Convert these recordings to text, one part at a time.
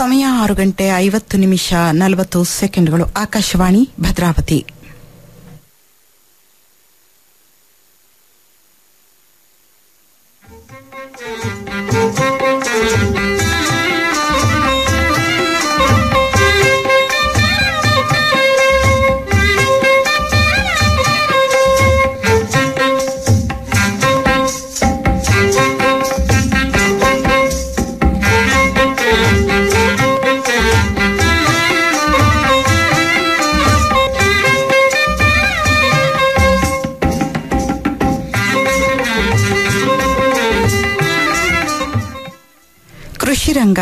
ಸಮಯ ಆರು ಗಂಟೆ ಐವತ್ತು ನಿಮಿಷ ನಲವತ್ತು ಸೆಕೆಂಡ್ಗಳು ಆಕಾಶವಾಣಿ ಭದ್ರಾವತಿ ಕೃಷಿ ರಂಗ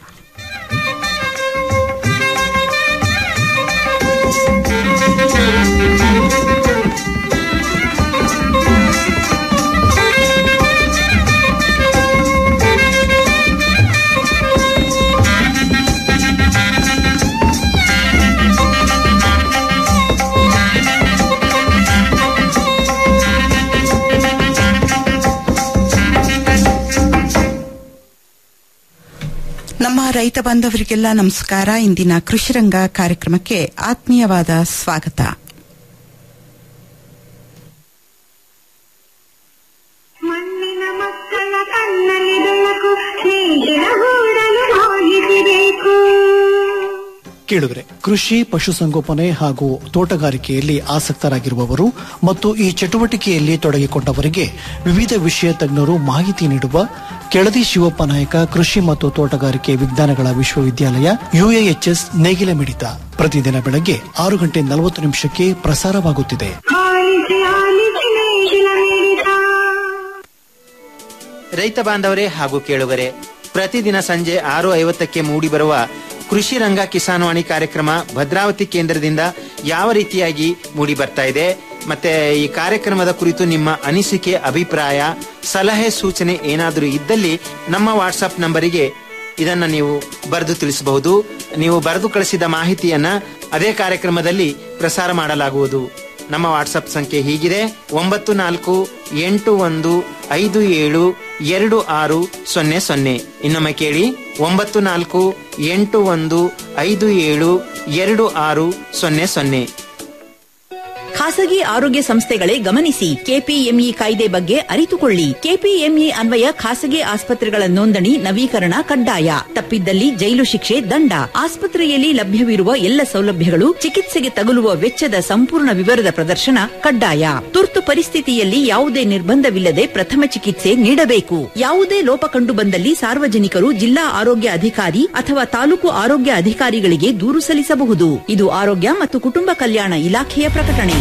ನಮ್ಮ ರೈತ ಬಾಂಧವರಿಗೆಲ್ಲ ನಮಸ್ಕಾರ ಇಂದಿನ ಕೃಷಿ ರಂಗ ಕಾರ್ಯಕ್ರಮಕ್ಕೆ ಆತ್ಮೀಯವಾದ ಸ್ವಾಗತ ಮಣ್ಣಿನ ಮಕ್ಕಳ ಕಣ್ಣಲ್ಲಿ ಬೆಳಕು ಸ್ನೇಹಿತರ ಗೂಡಲು ಹೋಗಿಸಬೇಕು ಕೇಳಿದ್ರೆ ಕೃಷಿ ಪಶುಸಂಗೋಪನೆ ಹಾಗೂ ತೋಟಗಾರಿಕೆಯಲ್ಲಿ ಆಸಕ್ತರಾಗಿರುವವರು ಮತ್ತು ಈ ಚಟುವಟಿಕೆಯಲ್ಲಿ ತೊಡಗಿಕೊಂಡವರಿಗೆ ವಿವಿಧ ವಿಷಯ ತಜ್ಞರು ಮಾಹಿತಿ ನೀಡುವ ಕೆಳದಿ ಶಿವಪ್ಪ ನಾಯಕ ಕೃಷಿ ಮತ್ತು ತೋಟಗಾರಿಕೆ ವಿಜ್ಞಾನಗಳ ವಿಶ್ವವಿದ್ಯಾಲಯ ಯುಎಎಚ್ಎಸ್ ನೇಗಿಲ ಮಿಡಿತ ಪ್ರತಿದಿನ ಬೆಳಗ್ಗೆ ಆರು ಗಂಟೆ ನಲವತ್ತು ನಿಮಿಷಕ್ಕೆ ಪ್ರಸಾರವಾಗುತ್ತಿದೆ ಆಲಿಸಿ ಆಲಿಸಿ ನೇಗಿಲ ಮಿಡಿತ ರೈತ ಬಾಂಧವರೇ ಹಾಗೂ ಕೇಳುಗರೆ ಪ್ರತಿದಿನ ಸಂಜೆ ಆರು ಐವತ್ತಕ್ಕೆ ಮೂಡಿಬರುವ ಕೃಷಿ ರಂಗ ಕಿಸಾನ್ವಾಣಿ ಕಾರ್ಯಕ್ರಮ ಭದ್ರಾವತಿ ಕೇಂದ್ರದಿಂದ ಯಾವ ರೀತಿಯಾಗಿ ಮೂಡಿ ಬರ್ತಾ ಇದೆ ಮತ್ತೆ ಈ ಕಾರ್ಯಕ್ರಮದ ಕುರಿತು ನಿಮ್ಮ ಅನಿಸಿಕೆ ಅಭಿಪ್ರಾಯ ಸಲಹೆ ಸೂಚನೆ ಏನಾದರೂ ಇದ್ದಲ್ಲಿ ನಮ್ಮ ವಾಟ್ಸಪ್ ನಂಬರಿಗೆ ಇದನ್ನ ನೀವು ಬರೆದು ತಿಳಿಸಬಹುದು ನೀವು ಬರೆದು ಕಳಿಸಿದ ಮಾಹಿತಿಯನ್ನ ಅದೇ ಕಾರ್ಯಕ್ರಮದಲ್ಲಿ ಪ್ರಸಾರ ಮಾಡಲಾಗುವುದು ನಮ್ಮ ವಾಟ್ಸಪ್ ಸಂಖ್ಯೆ ಹೀಗಿದೆ ಒಂಬತ್ತು ನಾಲ್ಕು ಎಂಟು ಒಂದು ಐದು ಏಳು ಎರಡು ಆರು ಸೊನ್ನೆ ಸೊನ್ನೆ ಇನ್ನೊಮ್ಮೆ ಕೇಳಿ ಒಂಬತ್ತು ನಾಲ್ಕು ಎಂಟು ಒಂದು ಐದು ಏಳು ಎರಡು ಆರು ಸೊನ್ನೆ ಸೊನ್ನೆ ಖಾಸಗಿ ಆರೋಗ್ಯ ಸಂಸ್ಥೆಗಳೇ ಗಮನಿಸಿ ಕೆಪಿಎಂಇ ಕಾಯ್ದೆ ಬಗ್ಗೆ ಅರಿತುಕೊಳ್ಳಿ ಕೆಪಿಎಂಇ ಅನ್ವಯ ಖಾಸಗಿ ಆಸ್ಪತ್ರೆಗಳ ನೋಂದಣಿ ನವೀಕರಣ ಕಡ್ಡಾಯ ತಪ್ಪಿದ್ದಲ್ಲಿ ಜೈಲು ಶಿಕ್ಷೆ ದಂಡ ಆಸ್ಪತ್ರೆಯಲ್ಲಿ ಲಭ್ಯವಿರುವ ಎಲ್ಲ ಸೌಲಭ್ಯಗಳು ಚಿಕಿತ್ಸೆಗೆ ತಗುಲುವ ವೆಚ್ಚದ ಸಂಪೂರ್ಣ ವಿವರದ ಪ್ರದರ್ಶನ ಕಡ್ಡಾಯ ತುರ್ತು ಪರಿಸ್ಥಿತಿಯಲ್ಲಿ ಯಾವುದೇ ನಿರ್ಬಂಧವಿಲ್ಲದೆ ಪ್ರಥಮ ಚಿಕಿತ್ಸೆ ನೀಡಬೇಕು ಯಾವುದೇ ಲೋಪ ಕಂಡು ಬಂದಲ್ಲಿ ಸಾರ್ವಜನಿಕರು ಜಿಲ್ಲಾ ಆರೋಗ್ಯ ಅಧಿಕಾರಿ ಅಥವಾ ತಾಲೂಕು ಆರೋಗ್ಯ ಅಧಿಕಾರಿಗಳಿಗೆ ದೂರು ಸಲ್ಲಿಸಬಹುದು ಇದು ಆರೋಗ್ಯ ಮತ್ತು ಕುಟುಂಬ ಕಲ್ಯಾಣ ಇಲಾಖೆಯ ಪ್ರಕಟಣೆ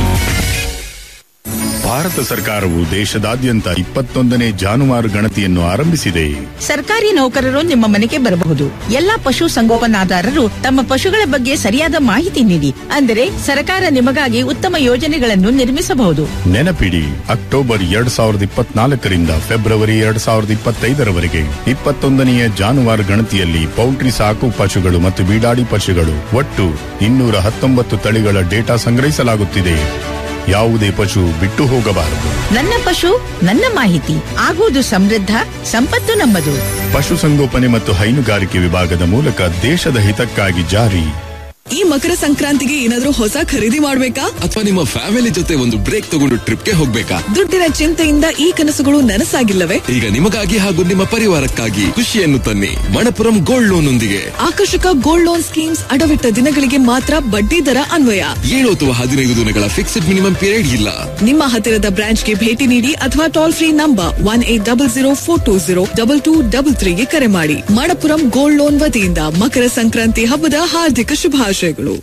ಭಾರತ ಸರ್ಕಾರವು ದೇಶದಾದ್ಯಂತ ಇಪ್ಪತ್ತೊಂದನೇ ಜಾನುವಾರು ಗಣತಿಯನ್ನು ಆರಂಭಿಸಿದೆ ಸರ್ಕಾರಿ ನೌಕರರು ನಿಮ್ಮ ಮನೆಗೆ ಬರಬಹುದು ಎಲ್ಲಾ ಪಶು ಸಂಗೋಪನಾದಾರರು ತಮ್ಮ ಪಶುಗಳ ಬಗ್ಗೆ ಸರಿಯಾದ ಮಾಹಿತಿ ನೀಡಿ ಅಂದರೆ ಸರ್ಕಾರ ನಿಮಗಾಗಿ ಉತ್ತಮ ಯೋಜನೆಗಳನ್ನು ನಿರ್ಮಿಸಬಹುದು ನೆನಪಿಡಿ ಅಕ್ಟೋಬರ್ ಎರಡ್ ಸಾವಿರದ ಇಪ್ಪತ್ನಾಲ್ಕರಿಂದ ಫೆಬ್ರವರಿ ಎರಡ್ ಸಾವಿರದ ಇಪ್ಪತ್ತೈದರವರೆಗೆ ಇಪ್ಪತ್ತೊಂದನೆಯ ಜಾನುವಾರು ಗಣತಿಯಲ್ಲಿ ಪೌಲ್ಟ್ರಿ ಸಾಕು ಪಶುಗಳು ಮತ್ತು ಬೀಡಾಡಿ ಪಶುಗಳು ಒಟ್ಟು ಇನ್ನೂರ ಹತ್ತೊಂಬತ್ತು ತಳಿಗಳ ಡೇಟಾ ಸಂಗ್ರಹಿಸಲಾಗುತ್ತಿದೆ ಯಾವುದೇ ಪಶು ಬಿಟ್ಟು ಹೋಗಬಾರದು ನನ್ನ ಪಶು ನನ್ನ ಮಾಹಿತಿ ಆಗುವುದು ಸಮೃದ್ಧ ಸಂಪತ್ತು ನಮ್ಮದು ಪಶುಸಂಗೋಪನೆ ಮತ್ತು ಹೈನುಗಾರಿಕೆ ವಿಭಾಗದ ಮೂಲಕ ದೇಶದ ಹಿತಕ್ಕಾಗಿ ಜಾರಿ ಈ ಮಕರ ಸಂಕ್ರಾಂತಿಗೆ ಏನಾದ್ರೂ ಹೊಸ ಖರೀದಿ ಮಾಡ್ಬೇಕಾ ಅಥವಾ ನಿಮ್ಮ ಫ್ಯಾಮಿಲಿ ಜೊತೆ ಒಂದು ಬ್ರೇಕ್ ತಗೊಂಡು ಟ್ರಿಪ್ಗೆ ಹೋಗ್ಬೇಕಾ ದುಡ್ಡಿನ ಚಿಂತೆಯಿಂದ ಈ ಕನಸುಗಳು ನನಸಾಗಿಲ್ಲವೇ ಈಗ ನಿಮಗಾಗಿ ಹಾಗೂ ನಿಮ್ಮ ಪರಿವಾರಕ್ಕಾಗಿ ಖುಷಿಯನ್ನು ತನ್ನಿ ಮಣಪುರಂ ಗೋಲ್ಡ್ ಲೋನ್ ಒಂದಿಗೆ ಆಕರ್ಷಕ ಗೋಲ್ಡ್ ಲೋನ್ ಸ್ಕೀಮ್ಸ್ ಅಡವಿಟ್ಟ ದಿನಗಳಿಗೆ ಮಾತ್ರ ಬಡ್ಡಿ ದರ ಅನ್ವಯ ಏಳು ಅಥವಾ ಹದಿನೈದು ದಿನಗಳ ಫಿಕ್ಸ್ಡ್ ಮಿನಿಮಮ್ ಪೀರಿಯಡ್ ಇಲ್ಲ ನಿಮ್ಮ ಹತ್ತಿರದ ಬ್ರಾಂಚ್ಗೆ ಭೇಟಿ ನೀಡಿ ಅಥವಾ toll free number one eight double zero four two zero double two double ತ್ರೀಗೆ ಕರೆ ಮಾಡಿ ಮಣಪುರಂ ಗೋಲ್ಡ್ ಲೋನ್ ವತಿಯಿಂದ ಮಕರ ಸಂಕ್ರಾಂತಿ ಹಬ್ಬದ ಹಾರ್ದಿಕ ಶುಭಾಶಯಗಳು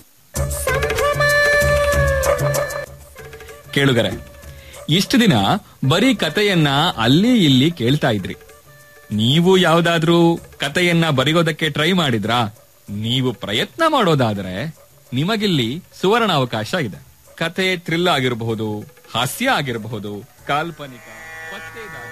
ಕೇಳುಗರೆ ಇಷ್ಟು ದಿನ ಬರೀ ಕತೆಯನ್ನ ಅಲ್ಲಿ ಇಲ್ಲಿ ಕೇಳ್ತಾ ಇದ್ರಿ ನೀವು ಯಾವ್ದಾದ್ರೂ ಕತೆಯನ್ನ ಬರೆಯೋದಕ್ಕೆ ಟ್ರೈ ಮಾಡಿದ್ರಾ ನೀವು ಪ್ರಯತ್ನ ಮಾಡೋದಾದ್ರೆ ನಿಮಗಿಲ್ಲಿ ಸುವರ್ಣ ಅವಕಾಶ ಇದೆ ಕತೆ ಥ್ರಿಲ್ ಆಗಿರಬಹುದು ಹಾಸ್ಯ ಆಗಿರಬಹುದು ಕಾಲ್ಪನಿಕ ಪತ್ತೇದಾರಿ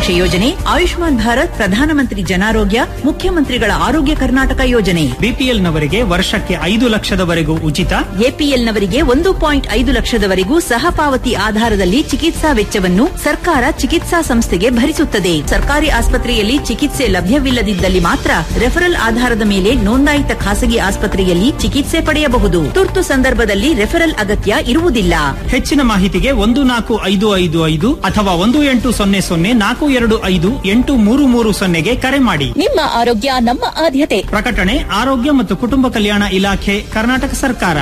ಮಹತ್ವಾಕಾಂಕ್ಷೆ ಯೋಜನೆ ಆಯುಷ್ಮಾನ್ ಭಾರತ್ ಪ್ರಧಾನಮಂತ್ರಿ ಜನಾರೋಗ್ಯ ಮುಖ್ಯಮಂತ್ರಿಗಳ ಆರೋಗ್ಯ ಕರ್ನಾಟಕ ಯೋಜನೆ ಬಿಪಿಎಲ್ನವರಿಗೆ ವರ್ಷಕ್ಕೆ ಐದು ಲಕ್ಷದವರೆಗೂ ಉಚಿತ ಎಪಿಎಲ್ನವರಿಗೆ ಒಂದು ಪಾಯಿಂಟ್ ಐದು ಲಕ್ಷದವರೆಗೂ ಸಹ ಪಾವತಿ ಆಧಾರದಲ್ಲಿ ಚಿಕಿತ್ಸಾ ವೆಚ್ಚವನ್ನು ಸರ್ಕಾರ ಚಿಕಿತ್ಸಾ ಸಂಸ್ಥೆಗೆ ಭರಿಸುತ್ತದೆ ಸರ್ಕಾರಿ ಆಸ್ಪತ್ರೆಯಲ್ಲಿ ಚಿಕಿತ್ಸೆ ಲಭ್ಯವಿಲ್ಲದಿದ್ದಲ್ಲಿ ಮಾತ್ರ ರೆಫರಲ್ ಆಧಾರದ ಮೇಲೆ ನೋಂದಾಯಿತ ಖಾಸಗಿ ಆಸ್ಪತ್ರೆಯಲ್ಲಿ ಚಿಕಿತ್ಸೆ ಪಡೆಯಬಹುದು ತುರ್ತು ಸಂದರ್ಭದಲ್ಲಿ ರೆಫರಲ್ ಅಗತ್ಯ ಇರುವುದಿಲ್ಲ ಹೆಚ್ಚಿನ ಮಾಹಿತಿಗೆ ಒಂದು ನಾಲ್ಕು ಐದು ಐದು ಐದು ಅಥವಾ ಒಂದು ಎಂಟು ಸೊನ್ನೆ ಸೊನ್ನೆ ನಾಲ್ಕು ಎರಡು ಐದು ಎಂಟು ಮೂರು ಮೂರು ಸೊನ್ನೆಗೆ ಕರೆ ಮಾಡಿ ನಿಮ್ಮ ಆರೋಗ್ಯ ನಮ್ಮ ಆದ್ಯತೆ ಪ್ರಕಟಣೆ ಆರೋಗ್ಯ ಮತ್ತು ಕುಟುಂಬ ಕಲ್ಯಾಣ ಇಲಾಖೆ ಕರ್ನಾಟಕ ಸರ್ಕಾರ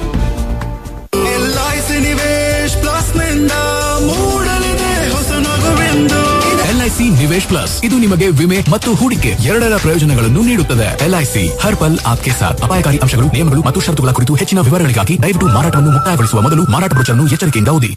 ಎಲ್ಐಸಿ ನಿವೇಶ್ ಪ್ಲಸ್ ನಿಂದ ಮೂಡಲಿದೆ ಹೊಸ ನಗುವೆಂದು ಎಲ್ಐಸಿ ನಿವೇಶ್ ಪ್ಲಸ್ ಇದು ನಿಮಗೆ ವಿಮೆ ಮತ್ತು ಹೂಡಿಕೆ ಎರಡರ ಪ್ರಯೋಜನಗಳನ್ನು ನೀಡುತ್ತದೆ ಎಲ್ಐಸಿ ಹರ್ ಪಲ್ ಆಪ್ಕೆ ಸಾಥ್ ಅಪಾಯಕಾರಿ ಅಂಶಗಳು ನಿಯಮಗಳು ಮತ್ತು ಷರತ್ತುಗಳ ಕುರಿತು ಹೆಚ್ಚಿನ ವಿವರಗಳಿಗಾಗಿ ದಯವಿಟ್ಟು ಮಾರಾಟವನ್ನು ಮುಕ್ತಾಯಗೊಳಿಸುವ ಮೊದಲು ಮಾರಾಟ ಬ್ರೋಚರ್ನ್ನು ಎಚ್ಚರಿಕೆಯಿಂದ ಓದಿ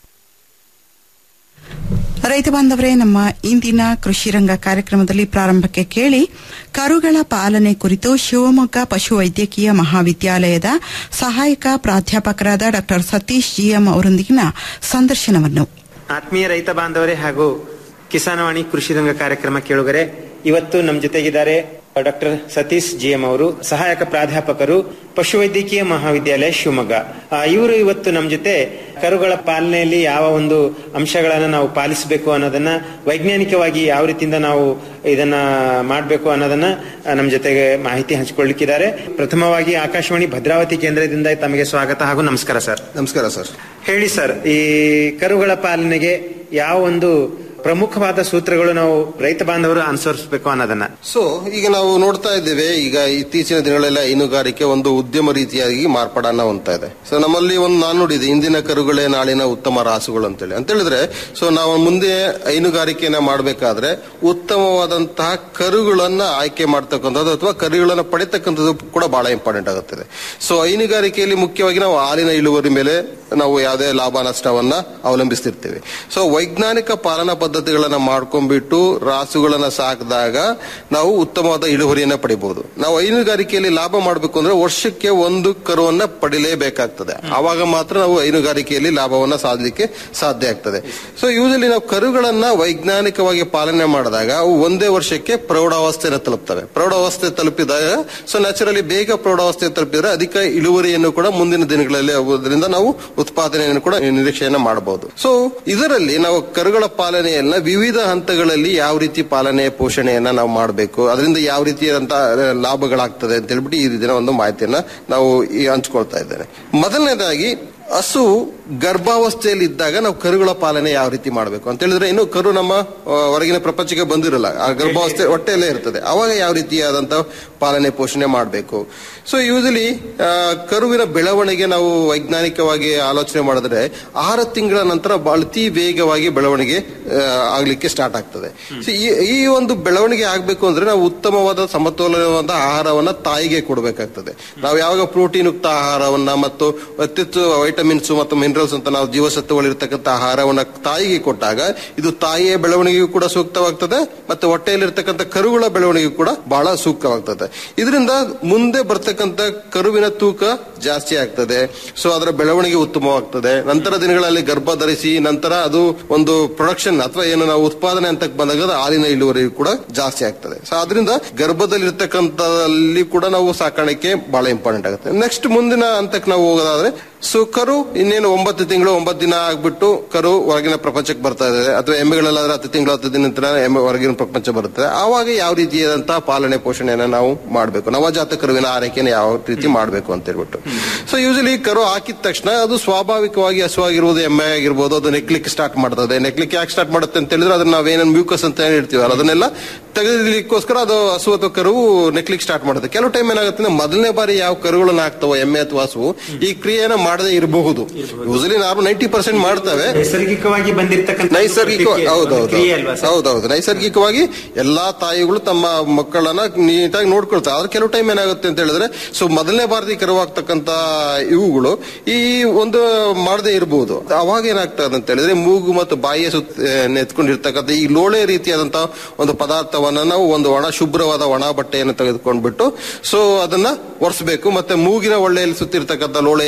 ರೈತ ಬಾಂಧವರೇ ನಮ್ಮ ಇಂದಿನ ಕೃಷಿ ರಂಗ ಕಾರ್ಯಕ್ರಮದಲ್ಲಿ ಪ್ರಾರಂಭಕ್ಕೆ ಕೇಳಿ ಕರುಗಳ ಪಾಲನೆ ಕುರಿತು ಶಿವಮೊಗ್ಗ ಪಶುವೈದ್ಯಕೀಯ ಮಹಾವಿದ್ಯಾಲಯದ ಸಹಾಯಕ ಪ್ರಾಧ್ಯಾಪಕರಾದ ಡಾ ಸತೀಶ್ ಜಿಎಂ ಅವರೊಂದಿಗಿನ ಸಂದರ್ಶನವನ್ನು ಆತ್ಮೀಯ ರೈತ ಬಾಂಧವರೇ ಹಾಗೂ ಕಿಸಾನವಾಣಿ ಕೃಷಿ ರಂಗ ಕಾರ್ಯಕ್ರಮ ಕೇಳುಗರೆ ಇವತ್ತು ನಮ್ಮ ಜೊತೆಗಿದ್ದಾರೆ ಡಾಕ್ಟರ್ ಸತೀಶ್ ಜಿಎಂ ಅವರು ಸಹಾಯಕ ಪ್ರಾಧ್ಯಾಪಕರು ಪಶುವೈದ್ಯಕೀಯ ಮಹಾವಿದ್ಯಾಲಯ ಶಿವಮೊಗ್ಗ ಆ, ಇವರು ಇವತ್ತು ನಮ್ಮ ಜೊತೆ ಕರುಗಳ ಪಾಲನೆಯಲ್ಲಿ ಯಾವ ಒಂದು ಅಂಶಗಳನ್ನ ನಾವು ಪಾಲಿಸಬೇಕು ಅನ್ನೋದನ್ನ ವೈಜ್ಞಾನಿಕವಾಗಿ ಯಾವ ರೀತಿಯಿಂದ ನಾವು ಇದನ್ನ ಮಾಡಬೇಕು ಅನ್ನೋದನ್ನ ಆ, ನಮ್ಮ ಜೊತೆಗೆ ಮಾಹಿತಿ ಹಂಚಿಕೊಳ್ಳಿಕ್ಕಿದ್ದಾರೆ ಪ್ರಥಮವಾಗಿ ಆಕಾಶವಾಣಿ ಭದ್ರಾವತಿ ಕೇಂದ್ರದಿಂದ ತಮಗೆ ಸ್ವಾಗತ ಹಾಗೂ ನಮಸ್ಕಾರ ಸರ್ ನಮಸ್ಕಾರ ಸರ್ ಹೇಳಿ ಸರ್ ಈ ಕರುಗಳ ಪಾಲನೆಗೆ ಯಾವ ಒಂದು ಪ್ರಮುಖವಾದ ಸೂತ್ರಗಳು ನಾವು ರೈತ ಬಾಂಧವರು ಅನುಸರಿಸಬೇಕು ಅನ್ನೋದನ್ನ ಸೊ ಈಗ ನಾವು ನೋಡ್ತಾ ಇದ್ದೇವೆ ಈಗ ಇತ್ತೀಚಿನ ದಿನಗಳೆಲ್ಲ ಹೈನುಗಾರಿಕೆ ಒಂದು ಉದ್ಯಮ ರೀತಿಯಾಗಿ ಮಾರ್ಪಾಡನ್ನ ಹೊಂದ್ತಾ ಇದೆ ಸೊ ನಮ್ಮಲ್ಲಿ ಒಂದು ನಾಣ್ಣುಡಿ ಇದೆ ಇಂದಿನ ಕರುಗಳೇ ನಾಳಿನ ಉತ್ತಮ ರಾಸುಗಳು ಅಂತೇಳಿ ಅಂತ ಹೇಳಿದ್ರೆ ಸೊ ನಾವು ಮುಂದೆ ಹೈನುಗಾರಿಕೆಯನ್ನ ಮಾಡಬೇಕಾದ್ರೆ ಉತ್ತಮವಾದಂತಹ ಕರುಗಳನ್ನ ಆಯ್ಕೆ ಮಾಡ್ತಕ್ಕಂಥದ್ದು ಅಥವಾ ಕರುಗಳನ್ನ ಪಡಿತಕ್ಕಂಥದ್ದು ಕೂಡ ಬಹಳ ಇಂಪಾರ್ಟೆಂಟ್ ಆಗುತ್ತದೆ ಸೊ ಹೈನುಗಾರಿಕೆಯಲ್ಲಿ ಮುಖ್ಯವಾಗಿ ನಾವು ಹಾಲಿನ ಇಳುವರಿ ಮೇಲೆ ನಾವು ಯಾವುದೇ ಲಾಭ ನಷ್ಟವನ್ನ ಅವಲಂಬಿಸ್ತಿರ್ತೇವೆ ಸೊ ವೈಜ್ಞಾನಿಕ ಪಾಲನಾ ಪದ್ಧತಿಗಳನ್ನ ಮಾಡ್ಕೊಂಡ್ಬಿಟ್ಟು ರಾಸುಗಳನ್ನ ಸಾಕಿದಾಗ ನಾವು ಉತ್ತಮವಾದ ಇಳುವರಿಯನ್ನ ಪಡಿಬಹುದು ನಾವು ಹೈನುಗಾರಿಕೆಯಲ್ಲಿ ಲಾಭ ಮಾಡಬೇಕು ಅಂದ್ರೆ ವರ್ಷಕ್ಕೆ ಒಂದು ಕರುವನ್ನ ಪಡಿಲೇಬೇಕಾಗ್ತದೆ ಆವಾಗ ಮಾತ್ರ ನಾವು ಹೈನುಗಾರಿಕೆಯಲ್ಲಿ ಲಾಭವನ್ನ ಸಾಧಲಿಕ್ಕೆ ಸಾಧ್ಯ ಆಗ್ತದೆ ಸೊ ಯೂಶಲಿ ನಾವು ಕರುಗಳನ್ನ ವೈಜ್ಞಾನಿಕವಾಗಿ ಪಾಲನೆ ಮಾಡಿದಾಗ ಅವು ಒಂದೇ ವರ್ಷಕ್ಕೆ ಪ್ರೌಢಾವಸ್ಥೆನ ತಲುಪ್ತವೆ ಪ್ರೌಢಾವಸ್ಥೆ ತಲುಪಿದಾಗ ಸೊ ನ್ಯಾಚುರಲಿ ಬೇಗ ಪ್ರೌಢಾವಸ್ಥೆ ತಲುಪಿದ್ರೆ ಅಧಿಕ ಇಳುವರಿಯನ್ನು ಕೂಡ ಮುಂದಿನ ದಿನಗಳಲ್ಲಿ ಆಗುವುದರಿಂದ ನಾವು ಉತ್ಪಾದನೆಯನ್ನು ಕೂಡ ನಿರೀಕ್ಷೆಯನ್ನ ಮಾಡಬಹುದು ಸೊ ಇದರಲ್ಲಿ ನಾವು ಕರುಗಳ ಪಾಲನೆಯನ್ನ ವಿವಿಧ ಹಂತಗಳಲ್ಲಿ ಯಾವ ರೀತಿ ಪಾಲನೆ ಪೋಷಣೆಯನ್ನ ನಾವು ಮಾಡಬೇಕು ಅದರಿಂದ ಯಾವ ರೀತಿಯಾದಂತಹ ಲಾಭಗಳಾಗ್ತದೆ ಅಂತ ಹೇಳ್ಬಿಟ್ಟು ಈ ದಿನ ಒಂದು ಮಾಹಿತಿಯನ್ನ ನಾವು ಈ ಹಂಚ್ಕೊಳ್ತಾ ಇದ್ದೇನೆ ಮೊದಲನೇದಾಗಿ ಹಸು ಗರ್ಭಾವಸ್ಥೆಯಲ್ಲಿ ಇದ್ದಾಗ ನಾವು ಕರುಗಳ ಪಾಲನೆ ಯಾವ ರೀತಿ ಮಾಡಬೇಕು ಅಂತ ಹೇಳಿದ್ರೆ ಇನ್ನು ಕರು ನಮ್ಮ ಆ, ಹೊರಗಿನ ಪ್ರಪಂಚಕ್ಕೆ ಬಂದಿರಲ್ಲ ಆ ಗರ್ಭಾವಸ್ಥೆ ಹೊಟ್ಟೆಯಲ್ಲೇ ಇರ್ತದೆ ಅವಾಗ ಯಾವ ರೀತಿಯಾದಂತಹ ಪಾಲನೆ ಪೋಷಣೆ ಮಾಡಬೇಕು ಸೊ ಯೂಶಲಿ ಕರುವಿನ ಬೆಳವಣಿಗೆ ನಾವು ವೈಜ್ಞಾನಿಕವಾಗಿ ಆಲೋಚನೆ ಮಾಡಿದ್ರೆ ಆರು ತಿಂಗಳ ನಂತರ ಬಹಳ ಅತಿ ವೇಗವಾಗಿ ಬೆಳವಣಿಗೆ ಆ, ಆಗ್ಲಿಕ್ಕೆ ಸ್ಟಾರ್ಟ್ ಆಗ್ತದೆ So, ಈ- ಈ ಒಂದು ಬೆಳವಣಿಗೆ ಆಗ್ಬೇಕು ಅಂದ್ರೆ ನಾವು ಉತ್ತಮವಾದ ಸಮತೋಲನವಾದ ಆಹಾರವನ್ನ ತಾಯಿಗೆ ಕೊಡಬೇಕಾಗ್ತದೆ ನಾವು ಯಾವಾಗ ಪ್ರೋಟೀನ್ ಯುಕ್ತ ಆಹಾರವನ್ನ ಮತ್ತು ಅತ್ಯುತ್ತ ವೈಟಮಿನ್ಸ್ ಮತ್ತು ಮಿನರಲ್ಸ್ ಅಂತ ನಾವು ಜೀವಸತ್ವಗಳಿರ್ತಕ್ಕಂಥ ಆಹಾರವನ್ನ ತಾಯಿಗೆ ಕೊಟ್ಟಾಗ ಇದು ತಾಯಿಯ ಬೆಳವಣಿಗೆಗೂ ಕೂಡ ಸೂಕ್ತವಾಗ್ತದೆ ಮತ್ತು ಹೊಟ್ಟೆಯಲ್ಲಿರ್ತಕ್ಕಂಥ ಕರುಗಳ ಬೆಳವಣಿಗೆಗೂ ಕೂಡ ಬಹಳ ಸೂಕ್ತವಾಗ್ತದೆ ಇದರಿಂದ ಮುಂದೆ ಬರ್ತಕ್ಕಂಥ ಕರುವಿನ ತೂಕ ಜಾಸ್ತಿ ಆಗ್ತದೆ ಸೊ ಅದರ ಬೆಳವಣಿಗೆ ಉತ್ತಮವಾಗ್ತದೆ ನಂತರ ದಿನಗಳಲ್ಲಿ ಗರ್ಭ ಧರಿಸಿ ನಂತರ ಅದು ಒಂದು ಪ್ರೊಡಕ್ಷನ್ ಅಥವಾ ಏನು ನಾವು ಉತ್ಪಾದನೆ ಅಂತ ಬಂದಾಗ ಅದು ಹಾಲಿನ ಇಳುವರಿ ಕೂಡ ಜಾಸ್ತಿ ಆಗ್ತದೆ ಸೊ ಅದರಿಂದ ಗರ್ಭದಲ್ಲಿರ್ತಕ್ಕಂಥಲ್ಲಿ ಕೂಡ ನಾವು ಸಾಕಾಣಿಕೆ ಬಹಳ ಇಂಪಾರ್ಟೆಂಟ್ ಆಗುತ್ತೆ ನೆಕ್ಸ್ಟ್ ಮುಂದಿನ ಹಂತಕ್ಕೆ ನಾವು ಹೋಗೋದಾದ್ರೆ ಸೊ ಕರು ಇನ್ನೇನು ಒಂಬತ್ತು ತಿಂಗಳು ಒಂಬತ್ತು ದಿನ ಆಗ್ಬಿಟ್ಟು ಕರು ಹೊರಗಿನ ಪ್ರಪಂಚಕ್ಕೆ ಬರ್ತಾ ಇದೆ ಅಥವಾ ಎಮ್ಮೆಗಳಲ್ಲಾದ್ರೆ ಹತ್ತು ತಿಂಗಳು ಹತ್ತು ದಿನ ನಂತರ ಎಮ್ಮೆ ಹೊರಗಿನ ಪ್ರಪಂಚ ಬರುತ್ತೆ ಆವಾಗ ಯಾವ ರೀತಿಯಾದಂತಹ ಪಾಲನೆ ಪೋಷಣೆಯನ್ನ ನಾವು ಮಾಡಬೇಕು ನವಜಾತ ಕರುವಿನ ಆರೈಕೆನ ಯಾವ ರೀತಿ ಮಾಡಬೇಕು ಅಂತ ಹೇಳ್ಬಿಟ್ಟು ಸೊ ಯೂಶಲಿ ಕರು ಹಾಕಿದ ತಕ್ಷಣ ಅದು ಸ್ವಾಭಾವಿಕವಾಗಿ ಹಸುವಾಗಿರುವುದು ಎಮ್ಮೆ ಆಗಿರ್ಬೋದು ಅದು ನೆಕ್ಲಿಕ್ಕೆ ಸ್ಟಾರ್ಟ್ ಮಾಡ್ತದೆ ನೆಕ್ಲಿಕ್ಕೆ ಯಾಕೆ ಸ್ಟಾರ್ಟ್ ಮಾಡುತ್ತೆ ಅಂತ ಹೇಳಿದ್ರೆ ಅದನ್ನ ನಾವೇನೇನು ಮ್ಯೂಕಸ್ ಅಂತ ಏನ್ ಹೇಳ್ತೀವಲ್ಲ ಅದನ್ನೆಲ್ಲ ತೆಗೆದಲಿಕ್ಕೋಸ್ಕರ ಅದು ಹಸು ಅಥವಾ ಕರುವು ನೆಕ್ಲಿಕ್ಕೆ ಸ್ಟಾರ್ಟ್ ಮಾಡುತ್ತೆ ಕೆಲವು ಟೈಮ್ ಏನಾಗುತ್ತೆ ಅಂದ್ರೆ ಮೊದಲನೇ ಬಾರಿ ಯಾವ ಕರುಗಳನ್ನ ಹಾಕ್ತಾವೋ ಎಮ್ಮೆ ಅಥವಾ ಹಸು ಈ ಕ್ರಿಯೆನ ಮಾಡದೇ ಇರಬಹುದು ಯೂಶಲಿ ನಾವು ನೈಂಟಿ ಪರ್ಸೆಂಟ್ ಮಾಡ್ತವೆ ನೈಸರ್ಗಿಕವಾಗಿ ಬಂದಿರತಕ್ಕಂಥ ನೈಸರ್ಗಿಕ ಹೌದೌದು ಕ್ರಿಯೆ ಅಲ್ವಾ ಸರ್? ಹೌದೌದು ನೈಸರ್ಗಿಕವಾಗಿ ಎಲ್ಲಾ ತಾಯಿಗಳು ತಮ್ಮ ಮಕ್ಕಳನ್ನ ನೀಟಾಗಿ ನೋಡ್ಕೊಳ್ತಾರೆ ಆದ್ರೆ ಕೆಲವು ಟೈಮ್ ಏನಾಗುತ್ತೆ ಅಂತ ಹೇಳಿದ್ರೆ ಸೊ ಮೊದಲನೇ ಬಾರಿ ಕರುವಾಗ್ತಕ್ಕಂತ ಇವುಗಳು ಈ ಒಂದು ಮಾಡದೇ ಇರಬಹುದು ಅವಾಗ ಏನಾಗ್ತದೆ ಅಂತ ಹೇಳಿದ್ರೆ ಮೂಗು ಮತ್ತು ಬಾಯಿಯ ಸುತ್ತ ನೆತ್ಕೊಂಡಿರ್ತಕ್ಕಂಥ ಈ ಲೋಳೆ ರೀತಿಯಾದಂತಹ ಒಂದು ಪದಾರ್ಥವನ್ನ ನಾವು ಒಂದು ಒಣ ಶುಭ್ರವಾದ ಒಣ ಬಟ್ಟೆಯನ್ನು ತೆಗೆದುಕೊಂಡ್ಬಿಟ್ಟು ಸೊ ಅದನ್ನ ಒರೆಸಬೇಕು ಮತ್ತೆ ಮೂಗಿನ ಒಳ್ಳೆಯಲ್ಲಿ ಸುತ್ತಿರ್ತಕ್ಕಂಥ ಲೋಳೆಯನ್ನೆಲ್ಲ ಕ್ಲಿಯರ್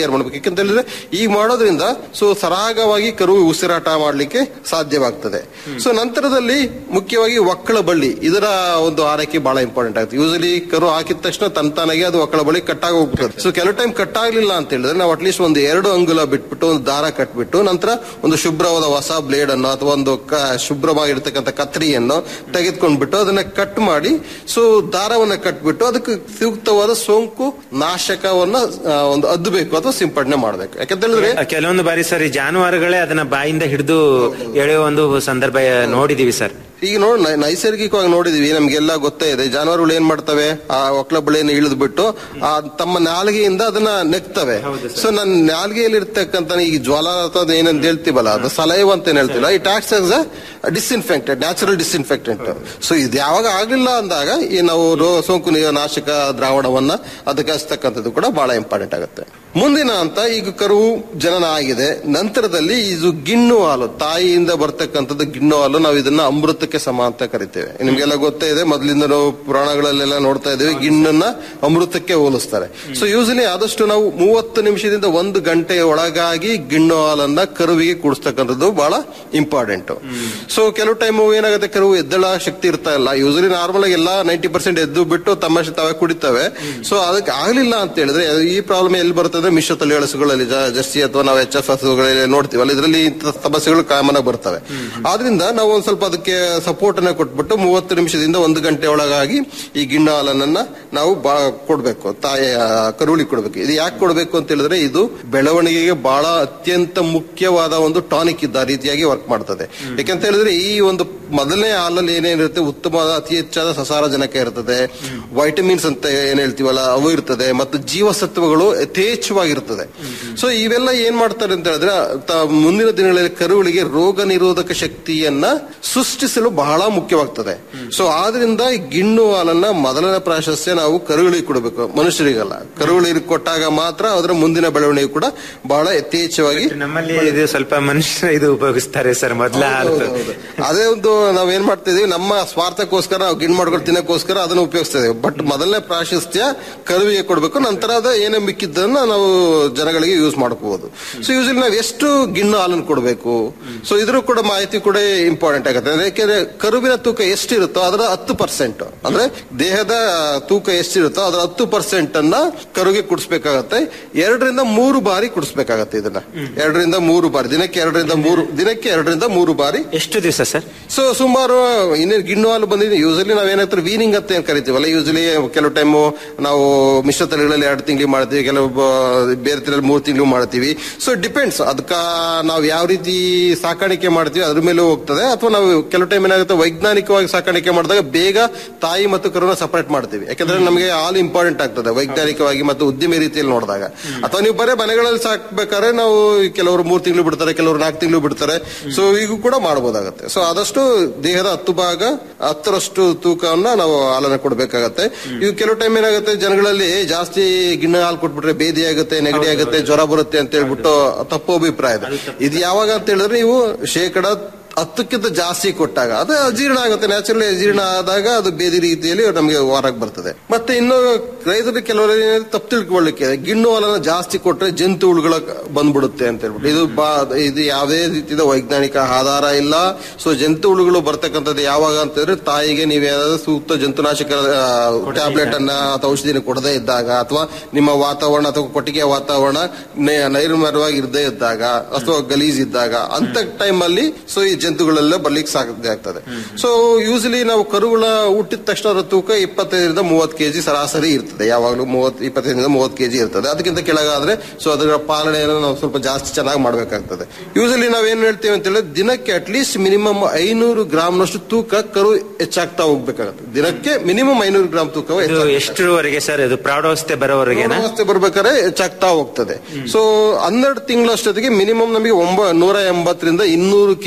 ಕ್ಲಿಯರ್ ಮಾಡ್ಬೇಕು ಯಾಕಂತ ಹೇಳಿದ್ರೆ ಈಗ ಮಾಡೋದ್ರಿಂದ ಸೊ ಸರಾಗವಾಗಿ ಕರು ಉಸಿರಾಟ ಮಾಡ್ಲಿಕ್ಕೆ ಸಾಧ್ಯವಾಗ್ತದೆ ಸೊ ನಂತರದಲ್ಲಿ ಮುಖ್ಯವಾಗಿ ಒಕ್ಕಳ ಬಳ್ಳಿ ಇದರ ಒಂದು ಆರೈಕೆ ಬಹಳ ಇಂಪಾರ್ಟೆಂಟ್ ಆಗುತ್ತೆ ಯೂಸಲಿ ಕರು ಹಾಕಿದ ತಕ್ಷಣ ತಂತಾನಾಗಿ ಅದು ಒಕ್ಕಳ ಬಳ್ಳಿ ಕಟ್ಟಾಗಿ ಹೋಗ್ತದೆ ಸೊ ಕೆಲವು ಟೈಮ್ ಕಟ್ಟಾಗ್ಲಿಲ್ಲ ಅಂತ ಹೇಳಿದ್ರೆ ನಾವು ಅಟ್ಲೀಸ್ಟ್ ಒಂದು ಎರಡು ಅಂಗುಲ ಬಿಟ್ಬಿಟ್ಟು ಒಂದು ದಾರ ಕಟ್ಬಿಟ್ಟು ನಂತರ ಒಂದು ಶುಭ್ರವಾದ ಹೊಸ ಬ್ಲೇಡ್ ಅನ್ನು ಅಥವಾ ಒಂದು ಕ- ಶುಭ್ರವಾಗಿರ್ತಕ್ಕಂಥ ಕತ್ರಿಯನ್ನು ತೆಗೆದುಕೊಂಡ್ಬಿಟ್ಟು ಅದನ್ನ ಕಟ್ ಮಾಡಿ ಸೊ ದಾರವನ್ನ ಕಟ್ಬಿಟ್ಟು ಅದಕ್ಕೆ ಸೂಕ್ತವಾದ ಸೋಂಕು ನಾಶಕವನ್ನ ಆ, ಒಂದು ಅದ್ದಬೇಕು ಅಥವಾ ಸಿಂಪಡಣೆ ಮಾಡಬೇಕು ಯಾಕಂತ ಹೇಳಿದ್ರೆ ಕೆಲವೊಂದು ಬಾರಿ ಸರ್ ಈ ಜಾನುವಾರುಗಳೇ ಅದನ್ನ ಬಾಯಿಂದ ಹಿಡಿದು ಎಳೆಯುವ ಒಂದು ಸಂದರ್ಭ ನೋಡಿದೀವಿ ಸರ್ ಈಗ ನೋಡಿ ನೈ- ನೈಸರ್ಗಿಕವಾಗಿ ನೋಡಿದೀವಿ ನಮ್ಗೆಲ್ಲ ಗೊತ್ತೇ ಇದೆ ಜಾನುವಾರುಗಳು ಏನ್ ಮಾಡ್ತವೆ ಆ ಒಕ್ಲ ಬಳೆಯನ್ನು ಇಳಿದು ಬಿಟ್ಟು ಆ ತಮ್ಮ ನಾಲಿಗೆಯಿಂದ ಅದನ್ನ ನೆಕ್ತವೆ ಸೊ ನನ್ನ ನಾಲಿಗೆಯಲ್ಲಿ ಇರ್ತಕ್ಕಂತ ಈ ಜ್ವಾಲ ಅಥವಾ ಏನಂತ ಹೇಳ್ತೀವಲ್ಲ ಅದು ಸಲೈವ್ ಅಂತ ಏನ್ ಹೇಳ್ತೀವಲ್ಲ it acts as a disinfectant natural disinfectant so ಇದು ಯಾವಾಗ ಆಗ್ಲಿಲ್ಲ ಅಂದಾಗ ಈ ನಾವು ರೋ- ಸೋಂಕು ನಾಶಕ ದ್ರಾವಣವನ್ನ ಅದಕ್ಕೆ ಹಚ್ತಕ್ಕಂಥದ್ದು ಕೂಡ ಬಹಳ ಇಂಪಾರ್ಟೆಂಟ್ ಆಗುತ್ತೆ ಮುಂದಿನ ಅಂತ ಈಗ ಕರುವು ಜನನ ಆಗಿದೆ ನಂತರದಲ್ಲಿ ಇದು ಗಿಣ್ಣು ಹಾಲು ತಾಯಿಯಿಂದ ಬರ್ತಕ್ಕಂಥದ್ದು ಗಿಣ್ಣು ಹಾಲು ನಾವು ಇದನ್ನ ಅಮೃತಕ್ಕೆ ಸಮ ಅಂತ ಕರಿತೇವೆ ನಿಮ್ಗೆಲ್ಲ ಗೊತ್ತೇ ಇದೆ ಮೊದಲಿಂದ ನಾವು ಪುರಾಣಗಳಲ್ಲೆಲ್ಲ ನೋಡ್ತಾ ಇದ್ದೇವೆ ಗಿಣ್ಣನ್ನ ಅಮೃತಕ್ಕೆ ಹೋಲಿಸ್ತಾರೆ ಸೊ ಯೂಸಲಿ ಆದಷ್ಟು ನಾವು ಮೂವತ್ತು ನಿಮಿಷದಿಂದ ಒಂದು ಗಂಟೆಯ ಒಳಗಾಗಿ ಗಿಣ್ಣು ಹಾಲನ್ನ ಕರುವಿಗೆ ಕುಡಿಸ್ತಕ್ಕಂಥದ್ದು ಬಹಳ ಇಂಪಾರ್ಟೆಂಟ್ ಸೊ ಕೆಲವು ಟೈಮ್ ಏನಾಗುತ್ತೆ ಕರುವು ಎದ್ದಳ ಶಕ್ತಿ ಇರ್ತಾ ಇಲ್ಲ ಯೂಸಲಿ ನಾರ್ಮಲ್ ಆಗಿ ಎಲ್ಲ ನೈಂಟಿ ಪರ್ಸೆಂಟ್ ಎದ್ದು ಬಿಟ್ಟು ತಮ್ಮ ತಾವೇ ಕುಡಿತವೆ ಸೊ ಅದಕ್ಕೆ ಆಗ್ಲಿಲ್ಲ ಅಂತ ಹೇಳಿದ್ರೆ ಈ ಪ್ರಾಬ್ಲಮ್ ಎಲ್ಲಿ ಬರ್ತದೆ ಮಿಶ್ರ ತಳಿ ಹಸುಗಳಲ್ಲಿ ಜ- ಜರ್ಸಿ ಅಥವಾ ನಾವು ಎಚ್ ಎಫ್ ಹಸುಗಳಲ್ಲಿ ನೋಡ್ತೀವಲ್ಲ ಇದರಲ್ಲಿ ಇಂಥ ಸಮಸ್ಯೆಗಳು ಕಾಮನ್ ಆಗಿ ಬರ್ತವೆ ಆದ್ರಿಂದ ನಾವು ಒಂದ್ ಸ್ವಲ್ಪ ಅದಕ್ಕೆ ಸಪೋರ್ಟ್ ಅನ್ನ ಕೊಟ್ಬಿಟ್ಟು ಮೂವತ್ತು ನಿಮಿಷದಿಂದ ಒಂದು ಗಂಟೆ ಒಳಗಾಗಿ ಈ ಗಿಣ್ಣ ಹಾಲನ್ನ ನಾವು ಬಾ ಕೊಡ್ಬೇಕು ತಾಯಿಯ ಕರುಳಿ ಕೊಡ್ಬೇಕು ಇದು ಯಾಕೆ ಕೊಡ್ಬೇಕು ಅಂತ ಹೇಳಿದ್ರೆ ಇದು ಬೆಳವಣಿಗೆಗೆ ಬಹಳ ಅತ್ಯಂತ ಮುಖ್ಯವಾದ ಒಂದು ಟಾನಿಕ್ ಇದ್ದ ರೀತಿಯಾಗಿ ವರ್ಕ್ ಮಾಡ್ತದೆ ಯಾಕಂತ ಹೇಳಿದ್ರೆ ಈ ಒಂದು ಮೊದಲನೇ ಹಾಲಲ್ಲಿ ಏನೇನಿರುತ್ತೆ ಉತ್ತಮವಾದ ಅತಿ ಹೆಚ್ಚಾದ ಸಸಾರಜನಕ ಇರ್ತದೆ ವೈಟಮಿನ್ಸ್ ಅಂತ ಏನ್ ಹೇಳ್ತೀವಲ್ಲ ಅವು ಇರ್ತದೆ ಮತ್ತು ಜೀವಸತ್ವಗಳು ಯಥೇಚ್ಛವಾಗಿರ್ತದೆ ಸೊ ಇವೆಲ್ಲ ಏನ್ ಮಾಡ್ತಾರೆ ಅಂತ ಹೇಳಿದ್ರೆ ತ- ಮುಂದಿನ ದಿನಗಳಲ್ಲಿ ಕರುಗಳಿಗೆ ರೋಗ ನಿರೋಧಕ ಶಕ್ತಿಯನ್ನ ಸೃಷ್ಟಿಸಲು ಬಹಳ ಮುಖ್ಯವಾಗ್ತದೆ ಸೊ ಆದ್ರಿಂದ ಈ ಗಿಣ್ಣು ಹಾಲನ್ನ ಮೊದಲನೇ ಪ್ರಾಶಸ್ತ್ಯ ನಾವು ಕರುಗಳಿಗೆ ಕೊಡಬೇಕು ಮನುಷ್ಯರಿಗಲ್ಲ ಕರುಗಳಿಗೆ ಕೊಟ್ಟಾಗ ಮಾತ್ರ ಅದರ ಮುಂದಿನ ಬೆಳವಣಿಗೆ ಕೂಡ ಬಹಳ ಯಥೇಚ್ಛವಾಗಿ ನಮ್ಮಲ್ಲಿ ಇದು ಸ್ವಲ್ಪ ಮನುಷ್ಯ ಇದು ಉಪಯೋಗಿಸ್ತಾರೆ ಸರ್ ಮೊದಲ ಹಾಲು ಅದೇ ಒಂದು ನಾವ್ ಏನ್ ಮಾಡ್ತಾ ಇದೀವಿ ನಮ್ಮ ಸ್ವಾರ್ಥಕ್ಕೋಸ್ಕರ ನಾವು ಗಿಣ್ ಮಾಡ್ಕೊಂಡು ತಿನ್ನಕ್ಕೋಸ್ಕರ ಅದನ್ನ ಉಪಯೋಗಿಸ್ತಾ ಇದೀವಿ ಬಟ್ ಮೊದಲನೇ ಪ್ರಾಶಸ್ತ್ಯ ಕರುವಿಗೆ ಕೊಡ್ಬೇಕು ನಂತರ ಅದ ಏನೇ ಮಿಕ್ಕಿದ್ದನ್ನ ನಾವು ಜನಗಳಿಗೆ ಯೂಸ್ ಮಾಡ್ಕೋಬಹುದು ಸೊ ಯೂಸಲಿ ನಾವು ಎಷ್ಟು ಗಿಣ್ಣು ಹಾಲನ್ನು ಕೊಡಬೇಕು ಸೊ ಇದ್ರ ಕೂಡ ಮಾಹಿತಿ ಕೂಡ ಇಂಪಾರ್ಟೆಂಟ್ ಆಗುತ್ತೆ ಅಂದ್ರೆ ಯಾಕೆಂದ್ರೆ ಕರುವಿನ ತೂಕ ಎಷ್ಟಿರುತ್ತೋ ಅದರ ಹತ್ತು ಪರ್ಸೆಂಟ್ ಅಂದ್ರೆ ದೇಹದ ತೂಕ ಎಷ್ಟಿರುತ್ತೋ ಅದರ ಹತ್ತು ಪರ್ಸೆಂಟ್ ಅನ್ನ ಕರುಗೆ ಕುಡಿಸ್ಬೇಕಾಗತ್ತೆ ಎರಡರಿಂದ ಮೂರು ಬಾರಿ ಕುಡಿಸ್ಬೇಕಾಗತ್ತೆ ಇದನ್ನ ಎರಡರಿಂದ ಮೂರು ಬಾರಿ ದಿನಕ್ಕೆ ಎರಡರಿಂದ ಮೂರು ದಿನಕ್ಕೆ ಎರಡರಿಂದ ಮೂರು ಬಾರಿ ಎಷ್ಟು ದಿವಸ ಸರ್ ಸೊ ಸುಮಾರು ಇನ್ನೇನು ಗಿಣ್ಣು ಹಾಲು ಬಂದಿದೆ ಯೂಸಲಿ ನಾವ್ ಏನಾಗ್ತಾರೆ ವೀನಿಂಗ್ ಅಂತ ಏನ್ ಕರಿತೀವಲ್ಲ ಯೂಸಲಿ ಕೆಲವು ಟೈಮು ನಾವು ಮಿಶ್ರ ತಳಿಗಳಲ್ಲಿ ಎರಡು ತಿಂಗಳು ಮಾಡ್ತೀವಿ ಕೆಲವು ಬ- ಬೇರೆ ತಳಿಯಲ್ಲಿ ಮೂರು ತಿಂಗಳು ಮಾಡ್ತೀವಿ ಸೊ ಡಿಪೆಂಡ್ಸ್ ಅದಕ್ಕ ನಾವು ಯಾವ ರೀತಿ ಸಾಕಾಣಿಕೆ ಮಾಡ್ತೀವಿ ಅದ್ರ ಮೇಲೆ ಹೋಗ್ತದೆ ಅಥವಾ ನಾವು ಕೆಲವು ಟೈಮ್ ಏನಾಗುತ್ತೆ ವೈಜ್ಞಾನಿಕವಾಗಿ ಸಾಕಾಣಿಕೆ ಮಾಡಿದಾಗ ಬೇಗ ತಾಯಿ ಮತ್ತು ಕರುನ ಸಪರೇಟ್ ಮಾಡ್ತೀವಿ ಯಾಕಂದ್ರೆ ನಮಗೆ ಹಾಲು ಇಂಪಾರ್ಟೆಂಟ್ ಆಗ್ತದೆ ವೈಜ್ಞಾನಿಕವಾಗಿ ಮತ್ತು ಉದ್ಯಮಿ ರೀತಿಯಲ್ಲಿ ನೋಡಿದಾಗ ಅಥವಾ ನೀವು ಬರೇ ಮನೆಗಳಲ್ಲಿ ಸಾಕ್ಬೇಕಾದ್ರೆ ನಾವು ಕೆಲವರು ಮೂರು ತಿಂಗಳು ಬಿಡ್ತಾರೆ ಕೆಲವರು ನಾಲ್ಕು ತಿಂಗಳು ಬಿಡ್ತಾರೆ ಸೊ ಈಗ ಕೂಡ ಮಾಡಬಹುದಾಗತ್ತೆ ಸೊ ಆದಷ್ಟು ದೇಹದ ಹತ್ತು ಭಾಗ ಹತ್ತರಷ್ಟು ತೂಕವನ್ನ ನಾವು ಹಾಲನ್ನ ಕೊಡ್ಬೇಕಾಗತ್ತೆ ಇವು ಕೆಲವು ಟೈಮ್ ಏನಾಗುತ್ತೆ ಜನಗಳಲ್ಲಿ "ಏ, ಜಾಸ್ತಿ ಗಿಣ್ಣ ಹಾಲು ಕೊಟ್ಬಿಟ್ರೆ ಬೇದಿ ಆಗುತ್ತೆ ನೆಗಡಿ ಆಗುತ್ತೆ ಜ್ವರ ಬರುತ್ತೆ ಅಂತ ಹೇಳ್ಬಿಟ್ಟು ತಪ್ಪು ಅಭಿಪ್ರಾಯ ಇದೆ ಇದು ಯಾವಾಗ ಅಂತ ಹೇಳಿದ್ರೆ ನೀವು ಶೇಕಡ ಹತ್ತಕ್ಕಿಂತ ಜಾಸ್ತಿ ಕೊಟ್ಟಾಗ ಅದು ಅಜೀರ್ಣ ಆಗುತ್ತೆ ನ್ಯಾಚುರಲಿ ಅಜೀರ್ಣ ಆದಾಗ ಅದು ಬೇದಿ ರೀತಿಯಲ್ಲಿ ನಮಗೆ ಹೊರಗೆ ಬರ್ತದೆ ಮತ್ತೆ ಇನ್ನು ರೈತರು ಕೆಲವರು ಏನಾದ್ರು ತಪ್ಪು ತಿಳ್ಕೊಳ್ಳಿಕ್ಕೆ ಗಿಣ್ಣು ಹಾಲನ್ನ ಜಾಸ್ತಿ ಕೊಟ್ರೆ ಜಂತು ಹುಳುಗಳ ಬಂದ್ಬಿಡುತ್ತೆ ಅಂತ ಹೇಳ್ಬಿಟ್ಟು ಇದು ಬಾ ಇದು ಯಾವುದೇ ರೀತಿಯ ವೈಜ್ಞಾನಿಕ ಆಧಾರ ಇಲ್ಲ ಸೊ ಜಂತು ಹುಳುಗಳು ಬರ್ತಕ್ಕಂಥದ್ದು ಯಾವಾಗ ಅಂತ ಹೇಳಿದ್ರೆ ತಾಯಿಗೆ ನೀವೇನಾದ್ರೂ ಸೂಕ್ತ ಜಂತುನಾಶಕ ಟ್ಯಾಬ್ಲೆಟ್ ಅನ್ನ ಅಥವಾ ಔಷಧಿನ ಕೊಡದೇ ಇದ್ದಾಗ ಅಥವಾ ನಿಮ್ಮ ವಾತಾವರಣ ಅಥವಾ ಕೊಟ್ಟಿಗೆ ವಾತಾವರಣ ನೈ- ನೈರ್ಮಲ್ಯವಾಗಿ ಇರದೇ ಇದ್ದಾಗ ಅಥವಾ ಗಲೀಜ್ ಇದ್ದಾಗ ಅಂತ ಟೈಮ್ ಅಲ್ಲಿ ಸೊ ಈ ಜಂತುಗಳೆಲ್ಲ ಬರ್ಲಿಕ್ಕೆ ಸಾಧ್ಯ ಆಗ್ತದೆ ಸೊ ಯೂಸಲಿ ನಾವು ಕರುಗಳ ಹುಟ್ಟಿದ ತಕ್ಷಣ ಅದರ ತೂಕ ಇಪ್ಪತ್ತೈದರಿಂದ ಮೂವತ್ತು ಕೆಜಿ ಸರಾಸರಿ ಇರ್ತದೆ ಯಾವಾಗಲೂ ಮೂವತ್ ಇಪ್ಪತ್ತೈದರಿಂದ ಮೂವತ್ತು ಕೆಜಿ ಇರ್ತದೆ ಅದಕ್ಕಿಂತ ಕೆಳಗಾದ್ರೆ ಸೊ ಅದರ ಪಾಲನೆಯನ್ನು ನಾವು ಸ್ವಲ್ಪ ಜಾಸ್ತಿ ಚೆನ್ನಾಗಿ ಮಾಡಬೇಕಾಗ್ತದೆ ಯೂಸಲಿ ನಾವೇನ್ ಹೇಳ್ತೇವೆ ಅಂತ ಹೇಳಿದ್ರೆ ದಿನಕ್ಕೆ ಅಟ್ಲೀಸ್ಟ್ ಮಿನಿಮಮ್ ಐನೂರು ಗ್ರಾಮ್ನಷ್ಟು ತೂಕ ಕರು ಹೆಚ್ಚಾಗ್ತಾ ಹೋಗ್ಬೇಕಾಗತ್ತೆ ದಿನಕ್ಕೆ ಮಿನಿಮಮ್ ಐನೂರು ಗ್ರಾಮ್ ತೂಕ ಇದು ಎಷ್ಟರವರೆಗೆ ಸರ್ ಇದು ಪ್ರೌಢಾವಸ್ಥೆ ಬರೋವರೆಗೆನಾ ಅವಸ್ಥೆ ಬರ್ಬೇಕಾದ್ರೆ ಹೆಚ್ಚಾಗ್ತಾ ಹೋಗ್ತದೆ ಸೊ ಹನ್ನೆರಡು ತಿಂಗಳಷ್ಟೊತ್ತಿಗೆ ಮಿನಿಮಮ್ ನಮಗೆ ಒಂಬ ನೂರ ಎಂಬತ್ತರಿಂದ ಇನ್ನೂರು ಕೆಜಿ ತೂಕ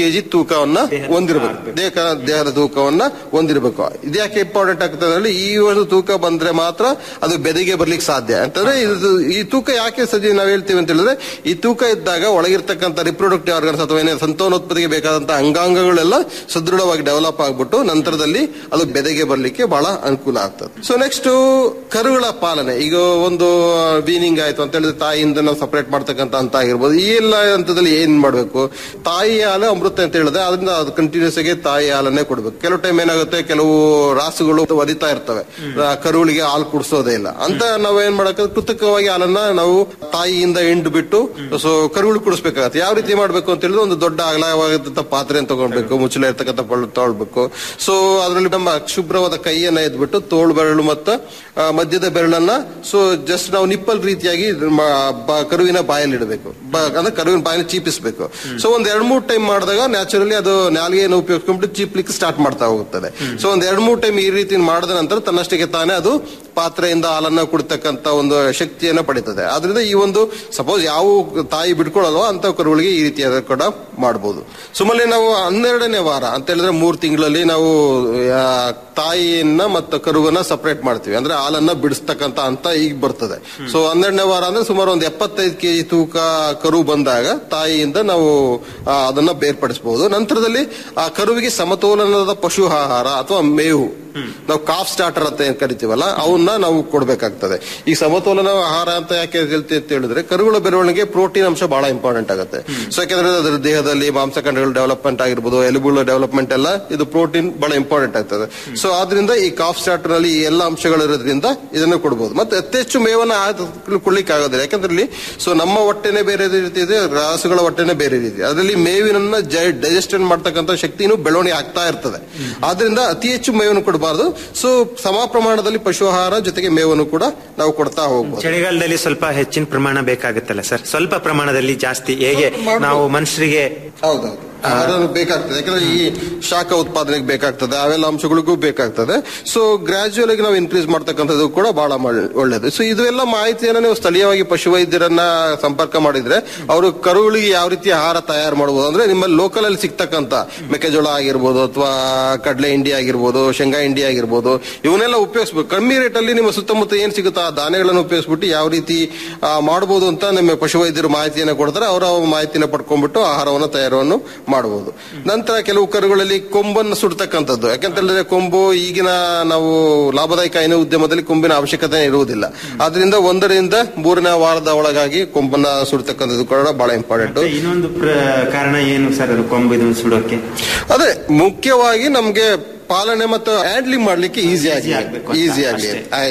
ತೂಕವನ್ನ ಹೊಂದಿರಬೇಕು ದೇಹ ದೇಹದ ತೂಕವನ್ನ ಹೊಂದಿರಬೇಕು ಇದ್ಯಾಕೆ ಇಂಪಾರ್ಟೆಂಟ್ ಆಗ್ತದೆ ಅಂದ್ರೆ ಈ ಒಂದು ತೂಕ ಬಂದ್ರೆ ಮಾತ್ರ ಅದು ಬೆದೆಗೆ ಬರ್ಲಿಕ್ಕೆ ಸಾಧ್ಯ ಅಂತಂದ್ರೆ ಇದು ಈ ತೂಕ ಯಾಕೆ ಸಜಿ ನಾವ್ ಹೇಳ್ತೀವಿ ಅಂತ ಹೇಳಿದ್ರೆ ಈ ತೂಕ ಇದ್ದಾಗ ಒಳಗಿರ್ತಕ್ಕಂಥ ರಿಪ್ರೊಡಕ್ಟಿವ್ ಆರ್ಗನ್ಸ್ ಅಥವಾ ಏನೇ ಸಂತಾನೋತ್ಪತ್ತಿಗೆ ಬೇಕಾದಂತ ಅಂಗಾಂಗಗಳೆಲ್ಲ ಸದೃಢವಾಗಿ ಡೆವಲಪ್ ಆಗ್ಬಿಟ್ಟು ನಂತರದಲ್ಲಿ ಅದು ಬೆದೆಗೆ ಬರ್ಲಿಕ್ಕೆ ಬಹಳ ಅನುಕೂಲ ಆಗ್ತದೆ ಸೊ ನೆಕ್ಸ್ಟ್ ಕರುಗಳ ಪಾಲನೆ ಈಗ ಒಂದು ವೀನಿಂಗ್ ಆಯ್ತು ಅಂತ ಹೇಳಿದ್ರೆ ತಾಯಿಯಿಂದ ನಾವು ಸಪರೇಟ್ ಮಾಡ್ತಕ್ಕಂಥ ಅಂತ ಆಗಿರ್ಬೋದು ಈ ಎಲ್ಲ ಹಂತದಲ್ಲಿ ಏನ್ ಮಾಡ್ಬೇಕು ತಾಯಿ ಹಾಲು ಅಮೃತ ಅಂತ ಹೇಳಿದ್ರೆ ಅದರಿಂದ ಅದು ಕಂಟಿನ್ಯೂಸ್ ಆಗಿ ತಾಯಿ ಹಾಲನ್ನೇ ಕೊಡ್ಬೇಕು ಕೆಲವು ಟೈಮ್ ಏನಾಗುತ್ತೆ ಕೆಲವು ರಾಸುಗಳು ಒದಿತಾ ಇರ್ತವೆ ಆ ಕರುಗಳಿಗೆ ಹಾಲು ಕುಡಿಸೋದೇ ಇಲ್ಲ ಅಂತ ನಾವು ಏನ್ ಮಾಡಕ್ಕೆ ಕೃತಕವಾಗಿ ಹಾಲನ್ನ ನಾವು ತಾಯಿಯಿಂದ ಹಿಂಡು ಬಿಟ್ಟು ಸೊ ಕರುಗಳು ಕುಡಿಸ್ಬೇಕಾಗತ್ತೆ ಯಾವ ರೀತಿ ಮಾಡ್ಬೇಕು ಅಂತ ಹೇಳಿದ್ರೆ ಒಂದು ದೊಡ್ಡ ಅಗಲವಾದಂತ ಪಾತ್ರೆಯನ್ನು ತಗೊಳ್ಬೇಕು ಮುಚ್ಚಲ ಇರ್ತಕ್ಕಂಥ ಪಳ್ಳು ತಗೊಳ್ಬೇಕು ಸೊ ಅದರಲ್ಲಿ ನಮ್ಮ ಶುಭ್ರವಾದ ಕೈಯನ್ನ ಎದ್ಬಿಟ್ಟು ತೋಳು ಬೆರಳು ಮತ್ತು ಆ, ಮಧ್ಯದ ಬೆರಳನ್ನ ಸೊ ಜಸ್ಟ್ ನಾವು ನಿಪ್ಪಲ್ ರೀತಿಯಾಗಿ ಇದು ಮಾ- ಬ- ಕರುವಿನ ಬಾಯಲ್ಲಿ ಇಡಬೇಕು ಅಂದ್ರೆ ಕರುವಿನ ಬಾಯಲ್ಲಿ ಚೀಪಿಸಬೇಕು ಸೊ ಒಂದ್ ಎರಡ್ ಮೂರ್ ಟೈಮ್ ಮಾಡಿದಾಗ ನ್ಯಾಚುರಲಿ ಅದು ನಾಲಿಗೆಯನ್ನು ಉಪಯೋಗಿಸ್ಕೊಂಡ್ಬಿಟ್ಟು ಚೀಪ್ಲಿಕ್ಕೆ ಸ್ಟಾರ್ಟ್ ಮಾಡ್ತಾ ಹೋಗುತ್ತದೆ ಸೊ ಒಂದ್ ಎರಡ್ ಮೂರ್ ಟೈಮ್ ಈ ರೀತಿ ಮಾಡಿದ ನಂತರ ತನ್ನಷ್ಟಕ್ಕೆ ತಾನೇ ಅದು ಪಾತ್ರೆಯಿಂದ ಹಾಲನ್ನ ಕುಡಿತಕ್ಕಂತ ಒಂದು ಶಕ್ತಿಯನ್ನ ಪಡಿತದೆ ಆದ್ರಿಂದ ಈ ಒಂದು ಸಪೋಸ್ ಯಾವ ತಾಯಿ ಬಿಡ್ಕೊಳ್ಳಲ್ವೋ ಅಂತ ಕರುಗಳಿಗೆ ಈ ರೀತಿಯಾದ ಕೂಡ ಮಾಡಬಹುದು ಸುಮ್ಮನೆ ನಾವು ಹನ್ನೆರಡನೇ ವಾರ ಅಂತ ಹೇಳಿದ್ರೆ ಮೂರ್ ತಿಂಗಳಲ್ಲಿ ನಾವು ಆ, ತಾಯಿಯನ್ನ ಮತ್ತು ಕರುವನ್ನ ಸಪರೇಟ್ ಮಾಡ್ತೀವಿ ಅಂದ್ರೆ ಹಾಲನ್ನ ಬಿಡಿಸ್ತಕ್ಕಂತ ಅಂತ ಈಗ ಬರ್ತದೆ ಸೊ ಹನ್ನೆರಡನೇ ವಾರ ಅಂದ್ರೆ ಸುಮಾರು ಒಂದು ಎಪ್ಪತ್ತೈದು ಕೆಜಿ ತೂಕ ಕರು ಬಂದಾಗ ತಾಯಿಯಿಂದ ನಾವು ಆ, ಅದನ್ನ ಬೇರ್ಪಡಿಸಬಹುದು ನಂತರದಲ್ಲಿ ಆ ಕರುವಿಗೆ ಸಮತೋಲನದ ಪಶು ಆಹಾರ ಅಥವಾ ಮೇವು ನಾವು ಕಾಫ್ ಸ್ಟಾರ್ಟರ್ ಅಂತ ಏನ್ ಕರಿತೀವಲ್ಲ ಅವನ್ನ ನಾವು ಕೊಡ್ಬೇಕಾಗ್ತದೆ ಈ ಸಮತೋಲನ ಆಹಾರ ಅಂತ ಯಾಕೆ ಹೇಳ್ತೀವಿ ಅಂತ ಹೇಳಿದ್ರೆ ಕರುಗಳ ಬೆಳವಣಿಗೆ ಪ್ರೋಟೀನ್ ಅಂಶ ಬಹಳ ಇಂಪಾರ್ಟೆಂಟ್ ಆಗುತ್ತೆ ಸೊ ಯಾಕಂದ್ರೆ ಅದರ ದೇಹದಲ್ಲಿ ಮಾಂಸಖಂಡಗಳ ಡೆವಲಪ್ಮೆಂಟ್ ಆಗಿರ್ಬೋದು ಎಲುಬುಗಳ ಡೆವಲಪ್ಮೆಂಟ್ ಎಲ್ಲ ಇದು ಪ್ರೋಟೀನ್ ಬಹಳ ಇಂಪಾರ್ಟೆಂಟ್ ಆಗ್ತದೆ ಸೊ ಆದ್ರಿಂದ ಈ ಕಾಫ್ ಸ್ಟಾರ್ಟರ್ ನಲ್ಲಿ ಈ ಎಲ್ಲ ಅಂಶಗಳಿರೋದ್ರಿಂದ ಇದನ್ನು ಕೊಡಬಹುದು ಮತ್ತೆ ಅತಿ ಹೆಚ್ಚು ಮೇವನ್ನ ಕೊಡ್ಲಿಕ್ಕೆ ಆಗೋದಿಲ್ಲ ಯಾಕಂದ್ರೆ ಇಲ್ಲಿ ಸೊ ನಮ್ಮ ಹೊಟ್ಟೆನೆ ಬೇರೆ ರೀತಿ ಇದೆ ರಾಸುಗಳ ಹೊಟ್ಟೆನೆ ಬೇರೆ ರೀತಿ ಅದರಲ್ಲಿ ಮೇವಿನನ್ನ ಡೈಜೆಷನ್ ಮಾಡ್ತಕ್ಕಂಥ ಶಕ್ತಿನೂ ಬೆಳವಣಿಗೆ ಆಗ್ತಾ ಇರ್ತದೆ ಆದ್ರಿಂದ ಅತಿ ಹೆಚ್ಚು ಮೇವನ್ನು ಕೊಡಬಾರ್ದು ಸೊ ಸಮ ಪ್ರಮಾಣದಲ್ಲಿ ಪಶು ಆಹಾರ ಜೊತೆಗೆ ಮೇವನ್ನು ಕೂಡ ನಾವು ಕೊಡ್ತಾ ಹೋಗ್ಬೋದು ಚಳಿಗಾಲದಲ್ಲಿ ಸ್ವಲ್ಪ ಹೆಚ್ಚಿನ ಪ್ರಮಾಣ ಬೇಕಾಗುತ್ತಲ್ಲ ಸರ್ ಸ್ವಲ್ಪ ಪ್ರಮಾಣದಲ್ಲಿ ಜಾಸ್ತಿ ಹೇಗೆ ನಾವು ಮನುಷ್ಯರಿಗೆ ಹೌದೌದು ಆಹಾರ ಬೇಕಾಗ್ತದೆ ಯಾಕಂದ್ರೆ ಈ ಶಾಖ ಉತ್ಪಾದನೆಗೆ ಬೇಕಾಗ್ತದೆ ಅವೆಲ್ಲ ಅಂಶಗಳಿಗೂ ಬೇಕಾಗ್ತದೆ ಸೊ ಗ್ರಾಜುಯಲ್ ಆಗಿ ನಾವು ಇನ್ಕ್ರೀಸ್ ಮಾಡ್ತಕ್ಕಂಥದ್ದು ಕೂಡ ಬಹಳ ಮ- ಒಳ್ಳೇದು ಸೊ ಇದೆಲ್ಲ ಮಾಹಿತಿಯನ್ನ ನೀವು ಸ್ಥಳೀಯವಾಗಿ ಪಶುವೈದ್ಯರನ್ನ ಸಂಪರ್ಕ ಮಾಡಿದ್ರೆ ಅವರು ಕರುಗಳಿಗೆ ಯಾವ ರೀತಿ ಆಹಾರ ತಯಾರು ಮಾಡಬಹುದು ಅಂದ್ರೆ ನಿಮ್ಮ ಲೋಕಲ್ ಅಲ್ಲಿ ಸಿಗ್ತಕ್ಕಂತ ಮೆಕ್ಕೆಜೋಳ ಆಗಿರ್ಬೋದು ಅಥವಾ ಕಡಲೆ ಹಿಂಡಿ ಆಗಿರ್ಬೋದು ಶೇಂಗಾ ಹಿಂಡಿ ಆಗಿರ್ಬೋದು ಇವನ್ನೆಲ್ಲ ಉಪಯೋಗಿಸ್ಬೇಕು ಕಮ್ಮಿ ರೇಟ್ ಅಲ್ಲಿ ನಿಮ್ಮ ಸುತ್ತಮುತ್ತ ಏನ್ ಸಿಗುತ್ತೋ ಆ ಧಾನ್ಯಗಳನ್ನು ಉಪಯೋಗಿಸ್ಬಿಟ್ಟು ಯಾವ ರೀತಿ ಆ, ಮಾಡಬಹುದು ಅಂತ ನಿಮ್ಮ ಪಶುವೈದ್ಯರು ಮಾಹಿತಿಯನ್ನು ಕೊಡ್ತಾರೆ ಅವರ ಮಾಹಿತಿನ ಪಡ್ಕೊಂಡ್ಬಿಟ್ಟು ಆಹಾರವನ್ನು ತಯಾರವನ್ನು ಮಾಡಬಹುದು ನಂತರ ಕೆಲವು ಕರುಗಳಲ್ಲಿ ಕೊಂಬನ್ನು ಸುಡ್ತಕ್ಕಂಥದ್ದು ಯಾಕಂತ ಹೇಳಿದ್ರೆ ಕೊಂಬು ಈಗಿನ ನಾವು ಲಾಭದಾಯಕ ಹೈನು ಉದ್ಯಮದಲ್ಲಿ ಕೊಂಬಿನ ಅವಶ್ಯಕತೆ ಇರುವುದಿಲ್ಲ ಆದ್ರಿಂದ ಒಂದರಿಂದ ಮೂರನೇ ವಾರದ ಒಳಗಾಗಿ ಕೊಂಬನ್ನ ಸುಡ್ತಕ್ಕಂಥದ್ದು ಕೂಡ ಬಹಳ ಇಂಪಾರ್ಟೆಂಟ್ ಇನ್ನೊಂದು ಪ್ರ- ಕಾರಣ ಏನು ಸರ್ ಅದು ಕೊಂಬು ಇದನ್ನು ಸುಡೋಕೆ ಅದೇ ಮುಖ್ಯವಾಗಿ ನಮ್ಗೆ ಪಾಲನೆ ಮತ್ತು ಹ್ಯಾಂಡ್ಲಿಂಗ್ ಮಾಡ್ಲಿಕ್ಕೆ ಈಸಿ ಆಗಿ ಈಸಿ ಆಗಲಿ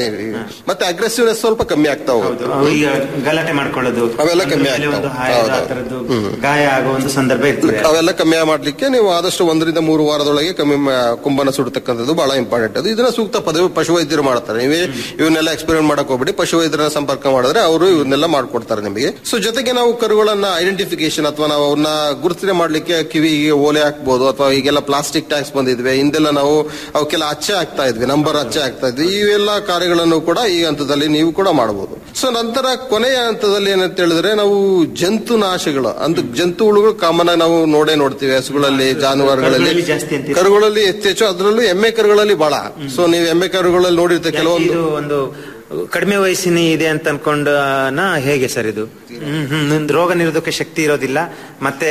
ಮತ್ತೆ ಅಗ್ರೆಸಿವ್ನೆಸ್ ಸ್ವಲ್ಪ ಕಮ್ಮಿ ಆಗ್ತಾ ಹೋಗುತ್ತೆ ಅವು ಈಗ ಗಲಾಟೆ ಮಾಡ್ಕೊಳ್ಳೋದು ಅವೆಲ್ಲ ಕಮ್ಮಿ ಮೇಲೆ ಒಂದು ಆಗ್ತಾವೆ. ಹಾಯದ ಆ ಹೌದು. ಥರದ್ದು ಹ್ಮ್. ಗಾಯ ಆಗೋ ಒಂದು ಸಂದರ್ಭ ಇರ್ತದೆ ಅವೆಲ್ಲ ಕಮ್ಮಿ ಮಾಡ್ಲಿಕ್ಕೆ ನೀವು ಆದಷ್ಟು ಒಂದರಿಂದ ಮೂರು ವಾರದೊಳಗೆ ಕಮ್ಮಿ ಮಾ- ಕುಂಭನ ಸುಡ್ತಕ್ಕಂಥದ್ದು ಬಹಳ ಇಂಪಾರ್ಟೆಂಟ್ ಅದು ಇದನ್ನ ಸೂಕ್ತ ಪದವಿ ಪಶುವೈದ್ಯರು ಮಾಡ್ತಾರೆ ನೀವೇ ಇವನ್ನೆಲ್ಲ ಎಕ್ಸ್ಪೆರಿಮೆಂಟ್ ಮಾಡಕ್ ಹೋಗ್ಬಿಡಿ ಪಶುವೈದ್ಯರನ್ನ ಸಂಪರ್ಕ ಮಾಡಿದ್ರೆ ಅವರು ಇವನ್ನೆಲ್ಲ ಮಾಡ್ಕೊಡ್ತಾರೆ ನಿಮಗೆ ಸೊ ಜೊತೆಗೆ ನಾವು ಕರುಗಳನ್ನ ಐಡೆಂಟಿಫಿಕೇಶನ್ ಅಥವಾ ನಾವು ಅವನ್ನ ಗುರುತಿನ ಮಾಡ್ಲಿಕ್ಕೆ ಕಿವಿಗೆ ಓಲೆ ಹಾಕ್ಬೋದು ಅಥವಾ ಈಗೆಲ್ಲ ಪ್ಲಾಸ್ಟಿಕ್ ಟ್ಯಾಕ್ಸ್ ಬಂದಿದ್ವಿ ಹಿಂದೆಲ್ಲ ನಾವು ಅವಕ್ಕೆಲ್ಲ ಅಚ್ಚೆ ಹಾಕ್ತಾ ಇದ್ವಿ ನಂಬರ್ ಅಚ್ಚೆ ಹಾಕ್ತಾ ಇದ್ವಿ ಇವೆಲ್ಲ ಕಾರ್ಯಗಳನ್ನು ಕೂಡ ಈ ಹಂತದಲ್ಲಿ ನೀವು ಕೂಡ ಮಾಡಬಹುದು ಸೊ ನಂತರ ಕೊನೆಯ ಹಂತದಲ್ಲಿ ಏನಂತ ಹೇಳಿದ್ರೆ ನಾವು ಜಂತು ನಾಶಗಳು ಅಂತ ಜಂತು ಹುಳುಗಳು ಕಾಮನ್ ಆಗಿ ನಾವು ನೋಡೇ ನೋಡ್ತೀವಿ ಹಸುಗಳಲ್ಲಿ ಜಾನುವಾರುಗಳಲ್ಲಿ ಕರುಗಳಲ್ಲಿ ಜಾಸ್ತಿ ಅಂತೀರಾ? ಕರುಗಳಲ್ಲಿ ಹೆಚ್ಚೆಚ್ಚು ಅದರಲ್ಲೂ ಎಮ್ಮೆ ಕರುಗಳಲ್ಲಿ ಬಹಳ ಸೊ ನೀವು ಎಮ್ಮೆ ಕರುಗಳಲ್ಲಿ ನೋಡಿರ್ತೀವಿ ಕೆಲವೊಂದು ಇದು ಒಂದು ಕಡಿಮೆ ವಯಸ್ಸಿನ ಇದೆ ಅಂತ ಅನ್ಕೊಂಡ ಹೇಗೆ ಸರ್ ಇದು ಹ್ಮ್, ಹ್ಮ್, ರೋಗ ನಿರೋಧಕ ಶಕ್ತಿ ಇರೋದಿಲ್ಲ ಮತ್ತೆ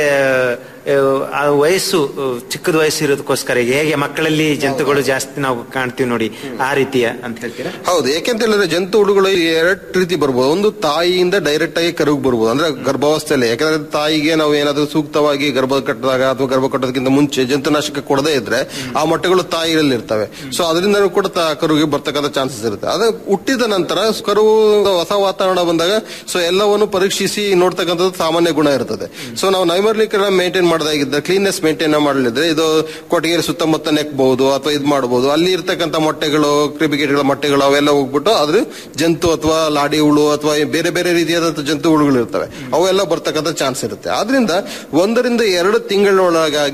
ಆ, ಆ ವಯಸ್ಸು ಆ, ಚಿಕ್ಕದ ವಯಸ್ಸು ಇರೋದಕ್ಕೋಸ್ಕರ ಹೇಗೆ ಮಕ್ಕಳಲ್ಲಿ ಜಂತುಗಳು ಜಾಸ್ತಿ ನಾವು ಕಾಣ್ತೀವಿ ನೋಡಿ ಆ ರೀತಿಯ ಅಂತ ಹೇಳ್ತೀರಾ ಹೌದು ಯಾಕೆಂತ ಹೇಳಿದ್ರೆ ಜಂತು ಹುಳುಗಳು ಎರಡ್ ರೀತಿ ಬರ್ಬೋದು ಒಂದು ತಾಯಿಯಿಂದ ಡೈರೆಕ್ಟ್ ಆಗಿ ಕರುಗ್ ಬರ್ಬೋದು ಅಂದ್ರೆ ಗರ್ಭಾವಸ್ಥೆಯಲ್ಲಿ ಯಾಕಂದ್ರೆ ತಾಯಿಗೆ ನಾವು ಏನಾದ್ರೂ ಸೂಕ್ತವಾಗಿ ಗರ್ಭ ಕಟ್ಟಿದಾಗ ಅಥವಾ ಗರ್ಭ ಕಟ್ಟೋದಕ್ಕಿಂತ ಮುಂಚೆ ಜಂತುನಾಶಕ ಕೊಡದೇ ಇದ್ರೆ ಆ ಮೊಟ್ಟೆಗಳು ತಾಯಿಯಲ್ಲಿ ಇರ್ತವೆ ಸೊ ಅದರಿಂದನೂ ಕೂಡ ತ- ಕರುಗೆ ಬರ್ತಕ್ಕಂಥ ಚಾನ್ಸಸ್ ಇರುತ್ತೆ ಅದು ಹುಟ್ಟಿದ ನಂತರ ಕರು ಹೊಸ ವಾತಾವರಣ ಬಂದಾಗ ಸೊ ಎಲ್ಲವನ್ನು ಪರೀಕ್ಷಿಸಿ ನೋಡ್ತಕ್ಕಂಥದ್ದು ಸಾಮಾನ್ಯ ಗುಣ ಇರ್ತದೆ ಸೊ ನಾವು ನೈಮರ್ಲೀಕರಣ ಮೇಂಟೈನ್ ಮಾಡದಾಗಿದ್ದ ಕ್ಲೀನ್ನೆಸ್ ಮೇಂಟೈನ್ ಮಾಡಲಿದ್ರೆ ಇದು ಕೊಟ್ಟಿಗೆ ಸುತ್ತಮುತ್ತ ನೆಕ್ಬಹುದು ಅಥವಾ ಇದು ಮಾಡಬಹುದು ಅಲ್ಲಿ ಇರ್ತಕ್ಕಂಥ ಮೊಟ್ಟೆಗಳು ಕ್ರಿಮಿಕೇಟ್ಗಳ ಮೊಟ್ಟೆಗಳು ಅವೆಲ್ಲ ಹೋಗ್ಬಿಟ್ಟು ಅದ್ರ ಜಂತು ಅಥವಾ ಲಾಡಿ ಹುಳು ಅಥವಾ ಬೇರೆ ಬೇರೆ ರೀತಿಯಾದಂತಹ ಜಂತು ಹುಳುಗಳು ಇರ್ತವೆ ಅವೆಲ್ಲ ಬರ್ತಕ್ಕಂಥ ಚಾನ್ಸ್ ಇರುತ್ತೆ ಆದ್ರಿಂದ ಒಂದರಿಂದ ಎರಡು ತಿಂಗಳೊಳಗಾಗಿ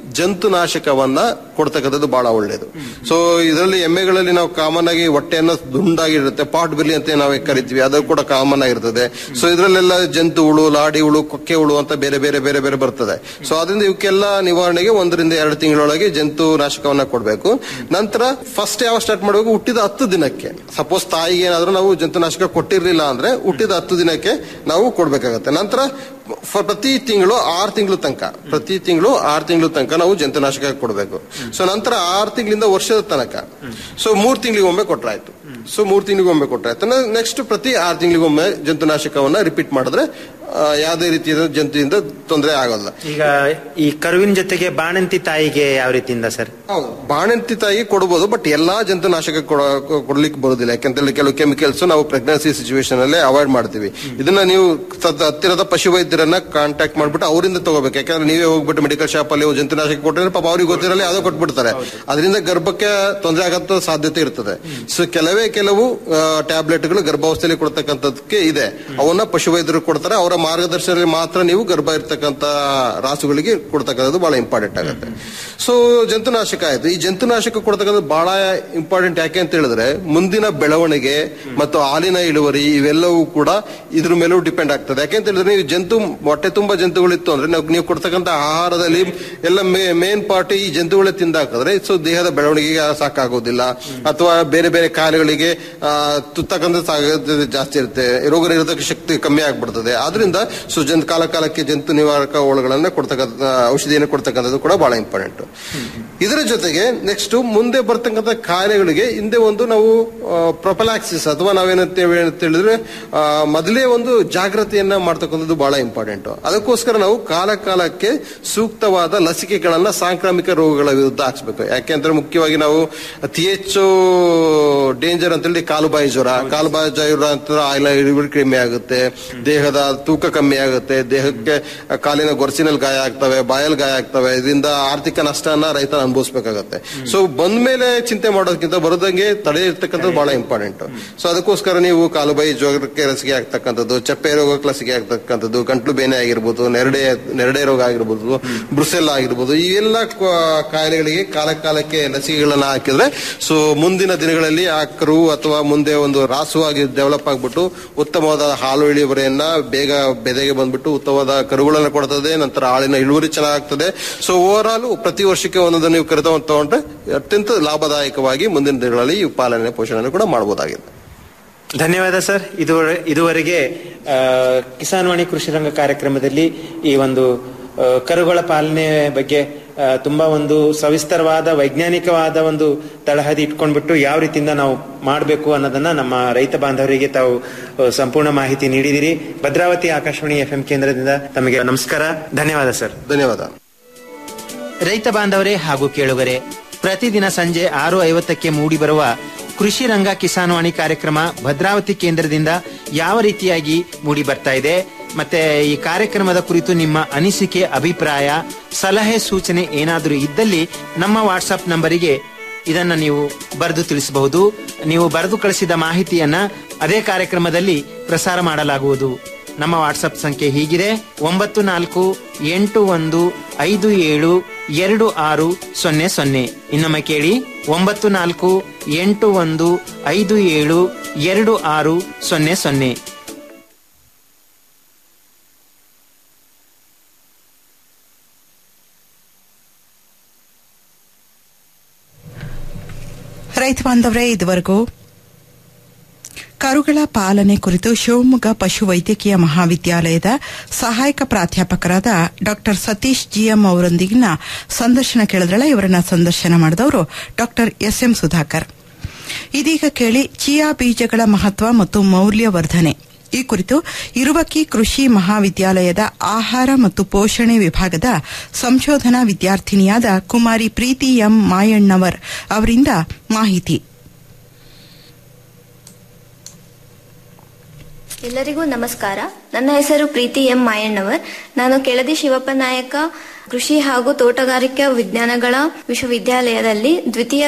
ಜಂತುನಾಶಕವನ್ನ ಕೊಡ್ತಕ್ಕಂಥದ್ದು ಬಹಳ ಒಳ್ಳೆಯದು ಸೊ ಇದರಲ್ಲಿ ಎಮ್ಮೆಗಳಲ್ಲಿ ನಾವು ಕಾಮನ್ ಆಗಿ ಹೊಟ್ಟೆಯನ್ನು ದುಂಡಾಗಿರುತ್ತೆ ಪಾಟ್ ಬಿಲಿ ಅಂತ ನಾವು ಕರಿತೀವಿ ಅದು ಕೂಡ ಕಾಮನ್ ಆಗಿರ್ತದೆ ಸೊ ಇದರಲ್ಲೆಲ್ಲ ಜಂತು ಹುಳು ಲಾಡಿ ಹುಳು ಕೊಕ್ಕೆ ಹುಳು ಅಂತ ಬೇರೆ ಬೇರೆ ಬೇರೆ ಬೇರೆ ಬರ್ತದೆ ಸೊ ಅದರಿಂದ ಇವಕ್ಕೆಲ್ಲ ನಿವಾರಣೆಗೆ ಒಂದರಿಂದ ಎರಡು ತಿಂಗಳೊಳಗೆ ಜಂತು ನಾಶಕವನ್ನ ಕೊಡಬೇಕು ನಂತರ ಫಸ್ಟ್ ಯಾವ ಸ್ಟಾರ್ಟ್ ಮಾಡಬೇಕು ಹುಟ್ಟಿದ ಹತ್ತು ದಿನಕ್ಕೆ ಸಪೋಸ್ ತಾಯಿಗೆ ಏನಾದ್ರೂ ನಾವು ಜಂತುನಾಶಕ ಕೊಟ್ಟಿರ್ಲಿಲ್ಲ ಅಂದ್ರೆ ಹುಟ್ಟಿದ ಹತ್ತು ದಿನಕ್ಕೆ ನಾವು ಕೊಡ್ಬೇಕಾಗತ್ತೆ ನಂತರ ಫ- ಪ್ರತಿ ತಿಂಗಳು ಆರು ತಿಂಗಳು ತನಕ ಪ್ರತಿ ತಿಂಗಳು ಆರು ತಿಂಗಳು ತನಕ ನಾವು ಜಂತುನಾಶಕ ಕೊಡಬೇಕು ಸೊ ನಂತರ ಆರು ತಿಂಗಳಿಂದ ವರ್ಷದ ತನಕ ಸೊ ಮೂರ್ ತಿಂಗಳಿಗೊಮ್ಮೆ ಕೊಟ್ರಾಯ್ತು ಸೊ ಮೂರ್ ತಿಂಗಳಿಗೊಮ್ಮೆ ಕೊಟ್ರಾಯ್ತು ನೆಕ್ಸ್ಟ್ ಪ್ರತಿ ಆರು ತಿಂಗಳಿಗೊಮ್ಮೆ ಜಂತುನಾಶಕವನ್ನ ರಿಪೀಟ್ ಮಾಡಿದ್ರೆ ಆ, ಯಾವುದೇ ರೀತಿಯ ಜಂತುವಿಂದ ತೊಂದರೆ ಆಗೋಲ್ಲ ಈಗ ಈ ಕರುವಿನ ಜೊತೆಗೆ ಬಾಣಂತಿ ತಾಯಿಗೆ ಯಾವ ರೀತಿಯಿಂದ ಸರ್ ಹೌದು ಬಾಣಂತಿ ತಾಯಿ ಕೊಡಬಹುದು ಬಟ್ ಎಲ್ಲಾ ಜಂತುನಾಶಕ ಕೊಡ- ಕೊಡ್ಲಿಕ್ಕೆ ಬರೋದಿಲ್ಲ ಯಾಕಂತೇಳಿ ಕೆಲವು ಕೆಮಿಕಲ್ಸ್ ನಾವು ಪ್ರೆಗ್ನೆನ್ಸಿ ಸಿಚುವೇಶನ್ ಅಲ್ಲೇ ಅವಾಯ್ಡ್ ಮಾಡ್ತೀವಿ ಇದನ್ನ ನೀವು ಸದ್- ಹತ್ತಿರದ ಪಶು ವೈದ್ಯರನ್ನ ಕಾಂಟ್ಯಾಕ್ಟ್ ಮಾಡ್ಬಿಟ್ಟು ಅವರಿಂದ ತಗೋಬೇಕು ಯಾಕಂದ್ರೆ ನೀವೇ ಹೋಗ್ಬಿಟ್ಟು ಮೆಡಿಕಲ್ ಶಾಪ್ ಅಲ್ಲಿ ಜಂತುನಾಶಕ ಕೊಟ್ಟರೆ ಪಾಪ ಅವ್ರಿಗೆ ಗೊತ್ತಿರಲ್ಲ ಯಾವುದೋ ಕೊಟ್ಬಿಡ್ತಾರೆ ಅದರಿಂದ ಗರ್ಭಕ್ಕೆ ತೊಂದರೆ ಆಗತ್ತ ಸಾಧ್ಯತೆ ಇರ್ತದೆ ಸೊ ಕೆಲವೇ ಕೆಲವು ಟ್ಯಾಬ್ಲೆಟ್ಗಳು ಗರ್ಭಾವಸ್ಥೆಯಲ್ಲಿ ಕೊಡ್ತಕ್ಕಂಥದ್ದಕ್ಕೆ ಇದೆ ಅವನ್ನ ಪಶುವೈದ್ಯರು ಕೊಡ್ತಾರೆ ಅವರ ಮಾರ್ಗದರ್ಶನದಲ್ಲಿ ಮಾತ್ರ ನೀವು ಗರ್ಭ ಇರ್ತಕ್ಕಂಥ ರಾಸುಗಳಿಗೆ ಕೊಡ್ತಕ್ಕಂಥದ್ದು ಬಹಳ ಇಂಪಾರ್ಟೆಂಟ್ ಆಗುತ್ತೆ ಸೊ ಜಂತುನಾಶಕ ಆಯ್ತು ಈ ಜಂತುನಾಶಕ ಕೊಡ್ತಕ್ಕಂಥದ್ದು ಬಹಳ ಇಂಪಾರ್ಟೆಂಟ್ ಯಾಕೆ ಅಂತ ಹೇಳಿದ್ರೆ ಮುಂದಿನ ಬೆಳವಣಿಗೆ ಮತ್ತು ಹಾಲಿನ ಇಳುವರಿ ಇವೆಲ್ಲವೂ ಕೂಡ ಇದ್ರ ಮೇಲೂ ಡಿಪೆಂಡ್ ಆಗ್ತದೆ ಯಾಕೆ ಅಂತ ಹೇಳಿದ್ರೆ ನೀವು ಜಂತು ಹೊಟ್ಟೆ ತುಂಬಾ ಜಂತುಗಳಿತ್ತು ಅಂದ್ರೆ ನಾವು ನೀವು ಕೊಡ್ತಕ್ಕಂಥ ಆಹಾರದಲ್ಲಿ ಎಲ್ಲ ಮೇನ್ ಪಾರ್ಟ್ ಈ ಜಂತುಗಳೇ ತಿಂದಾಕಿದ್ರೆ ಸೊ ದೇಹದ ಬೆಳವಣಿಗೆಗೆ ಸಾಕಾಗೋದಿಲ್ಲ ಅಥವಾ ಬೇರೆ ಬೇರೆ ಕಾಯಿಲೆಗಳಿಗೆ ಆ, ತುತ್ತಕ್ಕಂಥ ಸಾಧ್ಯತೆ ಜಾಸ್ತಿ ಇರುತ್ತೆ ರೋಗ ನಿರೋಧಕ ಶಕ್ತಿ ಕಮ್ಮಿ ಆಗ್ಬಿಡ್ತದೆ ಆದ್ರಿಂದ ಸೊ ಜಂತು ಕಾಲ ಕಾಲಕ್ಕೆ ಜಂತು ನಿವಾರಕ ಹುಳುಗಳನ್ನ ಕೊಡ್ತಕ್ಕಂಥ ಔಷಧಿಯನ್ನು ಕೊಡ್ತಕ್ಕಂಥದ್ದು ಕೂಡ ಬಹಳ ಇಂಪಾರ್ಟೆಂಟ್ ಇದರ ಜೊತೆಗೆ ನೆಕ್ಸ್ಟ್ ಮುಂದೆ ಬರ್ತಕ್ಕಂಥ ಕಾಯಿಲೆಗಳಿಗೆ ಹಿಂದೆ ಒಂದು ನಾವು ಪ್ರೊಪಲಾಕ್ಸಿಸ್ ಅಥವಾ ನಾವೇನಂತ ಅಂತ ಹೇಳಿದ್ರೆ ಆ, ಮೊದಲೇ ಒಂದು ಜಾಗೃತಿಯನ್ನ ಮಾಡ್ತಕ್ಕಂಥದ್ದು ಬಹಳ ಇಂಪಾರ್ಟೆಂಟ್ ಅದಕ್ಕೋಸ್ಕರ ನಾವು ಕಾಲ ಕಾಲಕ್ಕೆ ಸೂಕ್ತವಾದ ಲಸಿಕೆಗಳನ್ನ ಸಾಂಕ್ರಾಮಿಕ ರೋಗಗಳ ವಿರುದ್ಧ ಹಾಕ್ಸ್ಬೇಕು ಯಾಕೆಂದ್ರೆ ಮುಖ್ಯವಾಗಿ ನಾವು ಅತಿ ಹೆಚ್ಚು ಡೇಂಜರ್ ಅಂತೇಳಿ ಕಾಲುಬಾಯಿ ಜ್ವರ ಕಾಲುಬಾಯಿ ಜ್ವರ ಅಂತ ಆಯಿಲ ಇಳುವರಿ ಕಡಿಮೆ ಆಗುತ್ತೆ ದೇಹದ ತೂಕ ಕಮ್ಮಿ ಆಗುತ್ತೆ ದೇಹಕ್ಕೆ ಕಾಲಿನ ಗೊರಸಿನಲ್ಲಿ ಗಾಯ ಆಗ್ತವೆ ಬಾಯಲ್ಲಿ ಗಾಯ ಆಗ್ತವೆ ಇದರಿಂದ ಆರ್ಥಿಕ ನಷ್ಟನ ರೈತ ಅನುಭವಿಸ್ಬೇಕಾಗತ್ತೆ ಸೊ ಬಂದ ಮೇಲೆ ಚಿಂತೆ ಮಾಡೋದಕ್ಕಿಂತ ಬರೋದಂಗೆ ತಡೆ ಇರ್ತಕ್ಕಂಥದ್ದು ಬಹಳ ಇಂಪಾರ್ಟೆಂಟ್ ಸೊ ಅದಕ್ಕೋಸ್ಕರ ನೀವು ಕಾಲುಬಾಯಿ ಜ್ವರಕ್ಕೆ ಲಸಿಕೆ ಆಗ್ತಕ್ಕಂಥದ್ದು ಚಪ್ಪೆ ರೋಗಕ್ಕೆ ಲಸಿಕೆ ಆಗ್ತಕ್ಕಂಥದ್ದು ಗಂಟ್ಲು ಬೇನೆ ಆಗಿರ್ಬೋದು ನೆರಡೆ ನೆರಡೆ ರೋಗ ಆಗಿರ್ಬೋದು ಬ್ರುಸೆಲ್ ಆಗಿರ್ಬೋದು ಈ ಎಲ್ಲ ಕ- ಕಾಯಿಲೆಗಳಿಗೆ ಕಾಲ ಕಾಲಕ್ಕೆ ಲಸಿಕೆಗಳನ್ನ ಹಾಕಿದ್ರೆ ಸೊ ಮುಂದಿನ ದಿನಗಳಲ್ಲಿ ಆ ಕರು ಅಥವಾ ಮುಂದೆ ಒಂದು ರಾಸುವಾಗಿ ಡೆವಲಪ್ ಆಗ್ಬಿಟ್ಟು ಉತ್ತಮವಾದ ಹಾಲು ಇಳುವರಿಯನ್ನ ಬೇಗ ಬೆದೆಗೆ ಬಂದ್ಬಿಟ್ಟು ಉತ್ತಮವಾದ ಕರುಗಳನ್ನ ಕೊಡ್ತದೆ ನಂತರ ಹಾಲಿನ ಇಳುವರಿ ಚೆನ್ನಾಗ್ತದೆ ಸೊ ಓವರ್ ಆಲ್ ಪ್ರತಿ ವರ್ಷಕ್ಕೆ ಒಂದೊಂದು ನೀವು ಕರೆದ ತಗೊಂಡ್ರೆ ಅತ್ಯಂತ ಲಾಭದಾಯಕವಾಗಿ ಮುಂದಿನ ದಿನಗಳಲ್ಲಿ ಈ ಪಾಲನೆ ಪೋಷಣೆ ಕೂಡ ಮಾಡಬಹುದಾಗಿದೆ ಧನ್ಯವಾದ ಸರ್ ಇದುವರೆ ಇದುವರೆಗೆ ಆ, ಕಿಸಾನ್ ವಾಣಿ ಕೃಷಿ ರಂಗ ಕಾರ್ಯಕ್ರಮದಲ್ಲಿ ಈ ಒಂದು ಆ, ಕರುಗಳ ಪಾಲನೆ ಬಗ್ಗೆ ಆ, ತುಂಬಾ ಒಂದು ಸವಿಸ್ತರವಾದ ವೈಜ್ಞಾನಿಕವಾದ ಒಂದು ತಳಹದಿ ಇಟ್ಕೊಂಡ್ಬಿಟ್ಟು ಯಾವ ರೀತಿಯಿಂದ ನಾವು ಮಾಡಬೇಕು ಅನ್ನೋದನ್ನ ನಮ್ಮ ರೈತ ಬಾಂಧವರಿಗೆ ತಾವು ಆ, ಸಂಪೂರ್ಣ ಮಾಹಿತಿ ನೀಡಿದಿರಿ ಭದ್ರಾವತಿ ಆಕಾಶವಾಣಿ ಎಫ್ ಕೇಂದ್ರದಿಂದ ತಮಗೆ ನಮಸ್ಕಾರ ಧನ್ಯವಾದ ಸರ್ ಧನ್ಯವಾದ ರೈತ ಬಾಂಧವರೇ ಹಾಗೂ ಕೇಳುಗರೆ ಪ್ರತಿದಿನ ಸಂಜೆ ಆರು ಐವತ್ತಕ್ಕೆ ಮೂಡಿಬರುವ ಕೃಷಿ ರಂಗ ಕಿಸಾನ್ವಾಣಿ ಕಾರ್ಯಕ್ರಮ ಭದ್ರಾವತಿ ಕೇಂದ್ರದಿಂದ ಯಾವ ರೀತಿಯಾಗಿ ಮೂಡಿ ಬರ್ತಾ ಇದೆ ಮತ್ತೆ ಈ ಕಾರ್ಯಕ್ರಮದ ಕುರಿತು ನಿಮ್ಮ ಅನಿಸಿಕೆ ಅಭಿಪ್ರಾಯ ಸಲಹೆ ಸೂಚನೆ ಏನಾದರೂ ಇದ್ದಲ್ಲಿ ನಮ್ಮ ವಾಟ್ಸಪ್ ನಂಬರಿಗೆ ಇದನ್ನ ನೀವು ಬರೆದು ತಿಳಿಸಬಹುದು ನೀವು ಬರೆದು ಕಳಿಸಿದ ಮಾಹಿತಿಯನ್ನ ಅದೇ ಕಾರ್ಯಕ್ರಮದಲ್ಲಿ ಪ್ರಸಾರ ಮಾಡಲಾಗುವುದು ನಮ್ಮ ವಾಟ್ಸಪ್ ಸಂಖ್ಯೆ ಹೀಗಿದೆ ಒಂಬತ್ತು ನಾಲ್ಕು ಎಂಟು ಒಂದು ಐದು ಏಳು ಎರಡು ಆರು ಸೊನ್ನೆ ಸೊನ್ನೆ ಇನ್ನೊಮ್ಮೆ ಕೇಳಿ ಒಂಬತ್ತು ನಾಲ್ಕು ಎಂಟು ಒಂದು ಐದು ಏಳು ಎರಡು ಆರು ಸೊನ್ನೆ ಸೊನ್ನೆ ರೈತ ಬಾಂಧವರೇ ಇದುವರೆಗೂ ಕರುಗಳ ಪಾಲನೆ ಕುರಿತು ಶಿವಮೊಗ್ಗ ಪಶು ವೈದ್ಯಕೀಯ ಮಹಾವಿದ್ಯಾಲಯದ ಸಹಾಯಕ ಪ್ರಾಧ್ಯಾಪಕರಾದ ಡಾ ಸತೀಶ್ ಜಿಎಂ ಅವರೊಂದಿಗಿನ ಸಂದರ್ಶನ ಕೇಳಿದ್ರಲ್ಲ ಇವರನ್ನ ಸಂದರ್ಶನ ಮಾಡಿದವರು ಡಾ ಎಸ್ಎಂ ಸುಧಾಕರ್ ಇದೀಗ ಕೇಳಿ ಚಿಯಾ ಬೀಜಗಳ ಮಹತ್ವ ಮತ್ತು ಮೌಲ್ಯವರ್ಧನೆ ಈ ಕುರಿತು ಇರುವಕ್ಕಿ ಕೃಷಿ ಮಹಾವಿದ್ಯಾಲಯದ ಆಹಾರ ಮತ್ತು ಪೋಷಣೆ ವಿಭಾಗದ ಸಂಶೋಧನಾ ವಿದ್ಯಾರ್ಥಿನಿಯಾದ ಕುಮಾರಿ ಪ್ರೀತಿ ಎಂ ಮಾಯಣ್ಣವರ್ ಅವರಿಂದ ಮಾಹಿತಿ ಎಲ್ಲರಿಗೂ ನಮಸ್ಕಾರ ನನ್ನ ಹೆಸರು ಪ್ರೀತಿ ಎಂ ಮಾಯಣ್ಣವರ್ ನಾನು ಕೆಳದಿ ಶಿವಪ್ಪ ನಾಯಕ ಕೃಷಿ ಹಾಗೂ ತೋಟಗಾರಿಕಾ ವಿಜ್ಞಾನಗಳ ವಿಶ್ವವಿದ್ಯಾಲಯದಲ್ಲಿ ದ್ವಿತೀಯ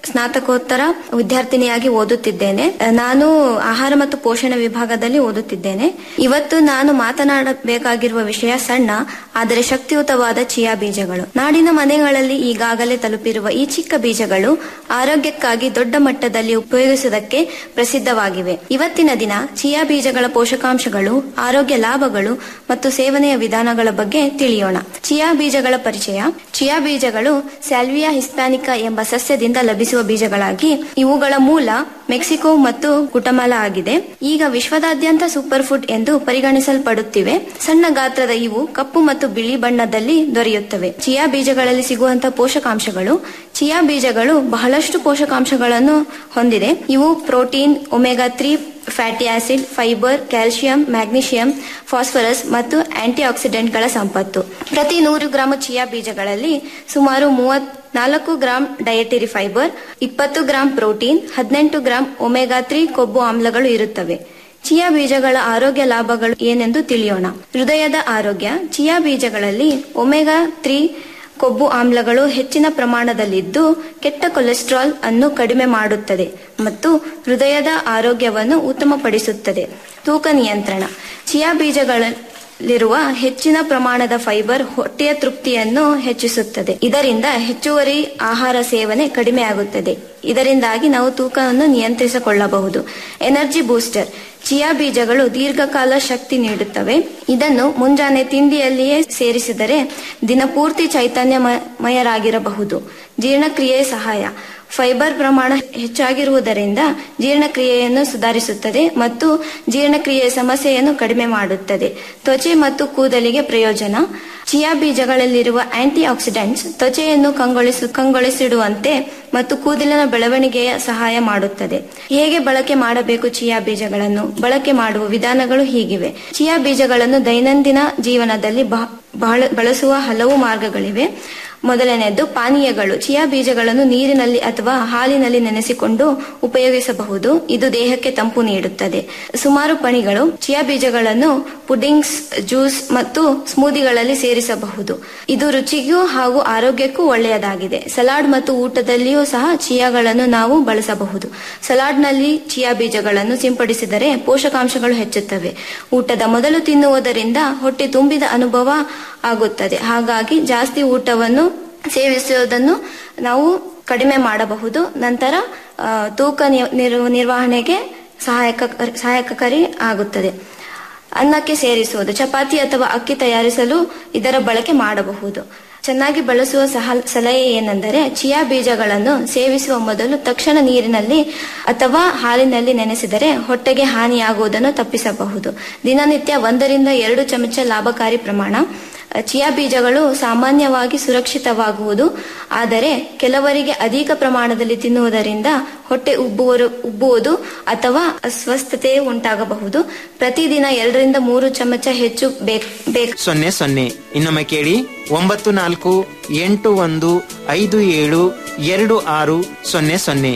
ಸ್ನಾತಕೋತ್ತರ ವಿದ್ಯಾರ್ಥಿನಿಯಾಗಿ ಓದುತ್ತಿದ್ದೇನೆ ನಾನು ಆಹಾರ ಮತ್ತು ಪೋಷಣೆ ವಿಭಾಗದಲ್ಲಿ ಓದುತ್ತಿದ್ದೇನೆ ಇವತ್ತು ನಾನು ಮಾತನಾಡಬೇಕಾಗಿರುವ ವಿಷಯ ಸಣ್ಣ ಆದರೆ ಶಕ್ತಿಯುತವಾದ ಚಿಯಾ ಬೀಜಗಳು ನಾಡಿನ ಮನೆಗಳಲ್ಲಿ ಈಗಾಗಲೇ ತಲುಪಿರುವ ಈ ಚಿಕ್ಕ ಬೀಜಗಳು ಆರೋಗ್ಯಕ್ಕಾಗಿ ದೊಡ್ಡ ಮಟ್ಟದಲ್ಲಿ ಉಪಯೋಗಿಸುವುದಕ್ಕೆ ಪ್ರಸಿದ್ಧವಾಗಿವೆ ಇವತ್ತಿನ ದಿನ ಚಿಯಾ ಬೀಜಗಳ ಪೋಷಕಾಂಶಗಳು ಆರೋಗ್ಯ ಲಾಭಗಳು ಮತ್ತು ಸೇವನೆಯ ವಿಧಾನಗಳ ಬಗ್ಗೆ ತಿಳಿಯೋಣ ಚಿಯಾ ಬೀಜಗಳ ಪರಿಚಯ ಚಿಯಾ ಬೀಜಗಳು ಸ್ಯಾಲ್ವಿಯಾ ಹಿಸ್ಪಾನಿಕಾ ಎಂಬ ಸಸ್ಯದಿಂದ ಲಭಿಸುವ ಬೀಜಗಳಾಗಿ ಇವುಗಳ ಮೂಲ ಮೆಕ್ಸಿಕೋ ಮತ್ತು ಗುಟಮಾಲ ಆಗಿದೆ ಈಗ ವಿಶ್ವದಾದ್ಯಂತ ಸೂಪರ್ ಫುಡ್ ಎಂದು ಪರಿಗಣಿಸಲ್ಪಡುತ್ತಿವೆ ಸಣ್ಣ ಗಾತ್ರದ ಇವು ಕಪ್ಪು ಮತ್ತು ಬಿಳಿ ಬಣ್ಣದಲ್ಲಿ ದೊರೆಯುತ್ತವೆ ಚಿಯಾ ಬೀಜಗಳಲ್ಲಿ ಸಿಗುವಂತಹ ಪೋಷಕಾಂಶಗಳು ಚಿಯಾ ಬೀಜಗಳು ಬಹಳಷ್ಟು ಪೋಷಕಾಂಶಗಳನ್ನು ಹೊಂದಿದೆ ಇವು protein omega three fatty acid fibre calcium magnesium phosphorus ಮತ್ತು ಆಂಟಿ ಆಕ್ಸಿಡೆಂಟ್ಗಳ ಸಂಪತ್ತು ಪ್ರತಿ ನೂರು ಗ್ರಾಂ ಚಿಯಾ ಬೀಜಗಳಲ್ಲಿ ಸುಮಾರು ಮೂವತ್ ನಾಲ್ಕು ಗ್ರಾಂ ಡಯಟರಿ ಫೈಬರ್ ಇಪ್ಪತ್ತು ಗ್ರಾಂ ಪ್ರೋಟೀನ್ ಹದಿನೆಂಟು ಗ್ರಾಂ ಒಮೆಗಾ ತ್ರೀ ಕೊಬ್ಬು ಆಮ್ಲಗಳು ಇರುತ್ತವೆ ಚಿಯಾ ಬೀಜಗಳ ಆರೋಗ್ಯ ಲಾಭಗಳು ಏನೆಂದು ತಿಳಿಯೋಣ ಹೃದಯದ ಆರೋಗ್ಯ ಚಿಯಾ ಬೀಜಗಳಲ್ಲಿ ಒಮೆಗಾ ತ್ರೀ ಕೊಬ್ಬು ಆಮ್ಲಗಳು ಹೆಚ್ಚಿನ ಪ್ರಮಾಣದಲ್ಲಿದ್ದು ಕೆಟ್ಟ ಕೊಲೆಸ್ಟ್ರಾಲ್ ಅನ್ನು ಕಡಿಮೆ ಮಾಡುತ್ತದೆ ಮತ್ತು ಹೃದಯದ ಆರೋಗ್ಯವನ್ನು ಉತ್ತಮಪಡಿಸುತ್ತದೆ ತೂಕ ನಿಯಂತ್ರಣ ಚಿಯಾ ಬೀಜಗಳಲ್ಲಿರುವ ಹೆಚ್ಚಿನ ಪ್ರಮಾಣದ ಫೈಬರ್ ಹೊಟ್ಟೆಯ ತೃಪ್ತಿಯನ್ನು ಹೆಚ್ಚಿಸುತ್ತದೆ ಇದರಿಂದ ಹೆಚ್ಚುವರಿ ಆಹಾರ ಸೇವನೆ ಕಡಿಮೆ ಆಗುತ್ತದೆ ಇದರಿಂದಾಗಿ ನಾವು ತೂಕವನ್ನು ನಿಯಂತ್ರಿಸಿಕೊಳ್ಳಬಹುದು ಎನರ್ಜಿ ಬೂಸ್ಟರ್ ಚಿಯಾ ಬೀಜಗಳು ದೀರ್ಘಕಾಲ ಶಕ್ತಿ ನೀಡುತ್ತವೆ ಇದನ್ನು ಮುಂಜಾನೆ ತಿಂಡಿಯಲ್ಲಿಯೇ ಸೇರಿಸಿದರೆ ದಿನಪೂರ್ತಿ ಚೈತನ್ಯಮಯರಾಗಿರಬಹುದು ಜೀರ್ಣಕ್ರಿಯೆ ಸಹಾಯ ಫೈಬರ್ ಪ್ರಮಾಣ ಹೆಚ್ಚಾಗಿರುವುದರಿಂದ ಜೀರ್ಣಕ್ರಿಯೆಯನ್ನು ಸುಧಾರಿಸುತ್ತದೆ ಮತ್ತು ಜೀರ್ಣಕ್ರಿಯೆಯ ಸಮಸ್ಯೆಯನ್ನು ಕಡಿಮೆ ಮಾಡುತ್ತದೆ ತ್ವಚೆ ಮತ್ತು ಕೂದಲಿಗೆ ಪ್ರಯೋಜನ ಚಿಯಾ ಬೀಜಗಳಲ್ಲಿರುವ ಆಂಟಿ ಆಕ್ಸಿಡೆಂಟ್ಸ್ ತ್ವಚೆಯನ್ನು ಕಂಗೊಳಿಸು ಕಂಗೊಳಿಸಿಡುವಂತೆ ಮತ್ತು ಕೂದಲಿನ ಬೆಳವಣಿಗೆಯ ಸಹಾಯ ಮಾಡುತ್ತದೆ ಹೇಗೆ ಬಳಕೆ ಮಾಡಬೇಕು ಚಿಯಾ ಬೀಜಗಳನ್ನು ಬಳಕೆ ಮಾಡುವ ವಿಧಾನಗಳು ಹೀಗಿವೆ ಚಿಯಾ ಬೀಜಗಳನ್ನು ದೈನಂದಿನ ಜೀವನದಲ್ಲಿ ಬಹ- ಬಹಳ ಬಳಸುವ ಹಲವು ಮಾರ್ಗಗಳಿವೆ ಮೊದಲನೆಯದು ಪಾನೀಯಗಳು ಚಿಯಾ ಬೀಜಗಳನ್ನು ನೀರಿನಲ್ಲಿ ಅಥವಾ ಹಾಲಿನಲ್ಲಿ ನೆನೆಸಿಕೊಂಡು ಉಪಯೋಗಿಸಬಹುದು ಇದು ದೇಹಕ್ಕೆ ತಂಪು ನೀಡುತ್ತದೆ ಸುಮಾರು ಪಣಿಗಳು ಚಿಯಾ ಬೀಜಗಳನ್ನು ಪುಡಿಂಗ್ಸ್ ಜ್ಯೂಸ್ ಮತ್ತು ಸ್ಮೂದಿಗಳಲ್ಲಿ ಸೇರಿಸಬಹುದು ಇದು ರುಚಿಗೂ ಹಾಗೂ ಆರೋಗ್ಯಕ್ಕೂ ಒಳ್ಳೆಯದಾಗಿದೆ ಸಲಾಡ್ ಮತ್ತು ಊಟದಲ್ಲಿಯೂ ಸಹ ಚಿಯಾಗಳನ್ನು ನಾವು ಬಳಸಬಹುದು ಸಲಾಡ್ನಲ್ಲಿ ಚಿಯಾ ಬೀಜಗಳನ್ನು ಸಿಂಪಡಿಸಿದರೆ ಪೋಷಕಾಂಶಗಳು ಹೆಚ್ಚುತ್ತವೆ ಊಟದ ಮೊದಲು ತಿನ್ನುವುದರಿಂದ ಹೊಟ್ಟೆ ತುಂಬಿದ ಅನುಭವ ಆಗುತ್ತದೆ ಹಾಗಾಗಿ ಜಾಸ್ತಿ ಊಟವನ್ನು ಸೇವಿಸುವುದನ್ನು ನಾವು ಕಡಿಮೆ ಮಾಡಬಹುದು ನಂತರ ಆ, ತೂಕ ನಿ- ನಿರ್- ನಿರ್ವಹಣೆಗೆ ಸಹಾಯಕ ಸಹಾಯಕಕಾರಿ ಆಗುತ್ತದೆ ಅನ್ನಕ್ಕೆ ಸೇರಿಸುವುದು ಚಪಾತಿ ಅಥವಾ ಅಕ್ಕಿ ತಯಾರಿಸಲು ಇದರ ಬಳಕೆ ಮಾಡಬಹುದು ಚೆನ್ನಾಗಿ ಬಳಸುವ ಸಹ ಸಲಹೆ ಏನೆಂದರೆ ಚಿಯಾ ಬೀಜಗಳನ್ನು ಸೇವಿಸುವ ಮೊದಲು ತಕ್ಷಣ ನೀರಿನಲ್ಲಿ ಅಥವಾ ಹಾಲಿನಲ್ಲಿ ನೆನೆಸಿದರೆ ಹೊಟ್ಟೆಗೆ ಹಾನಿಯಾಗುವುದನ್ನು ತಪ್ಪಿಸಬಹುದು ದಿನನಿತ್ಯ ಒಂದರಿಂದ ಎರಡು ಚಮಚ ಲಾಭಕಾರಿ ಪ್ರಮಾಣ ಚಿಯಾ ಬೀಜಗಳು ಸಾಮಾನ್ಯವಾಗಿ ಸುರಕ್ಷಿತವಾಗುವುದು ಆದರೆ ಕೆಲವರಿಗೆ ಅಧಿಕ ಪ್ರಮಾಣದಲ್ಲಿ ತಿನ್ನುವುದರಿಂದ ಹೊಟ್ಟೆ ಉಬ್ಬುವರು ಉಬ್ಬುವುದು ಅಥವಾ ಅಸ್ವಸ್ಥತೆ ಉಂಟಾಗಬಹುದು ಪ್ರತಿದಿನ ಎರಡರಿಂದ ಮೂರು ಚಮಚ ಹೆಚ್ಚು ಬೇಕು ಸೊನ್ನೆ ಸೊನ್ನೆ ಇನ್ನೊಮ್ಮೆ ಕೇಳಿ ಒಂಬತ್ತು ನಾಲ್ಕು ಎಂಟು ಒಂದು ಐದು ಏಳು ಎರಡು ಆರು ಸೊನ್ನೆ ಸೊನ್ನೆ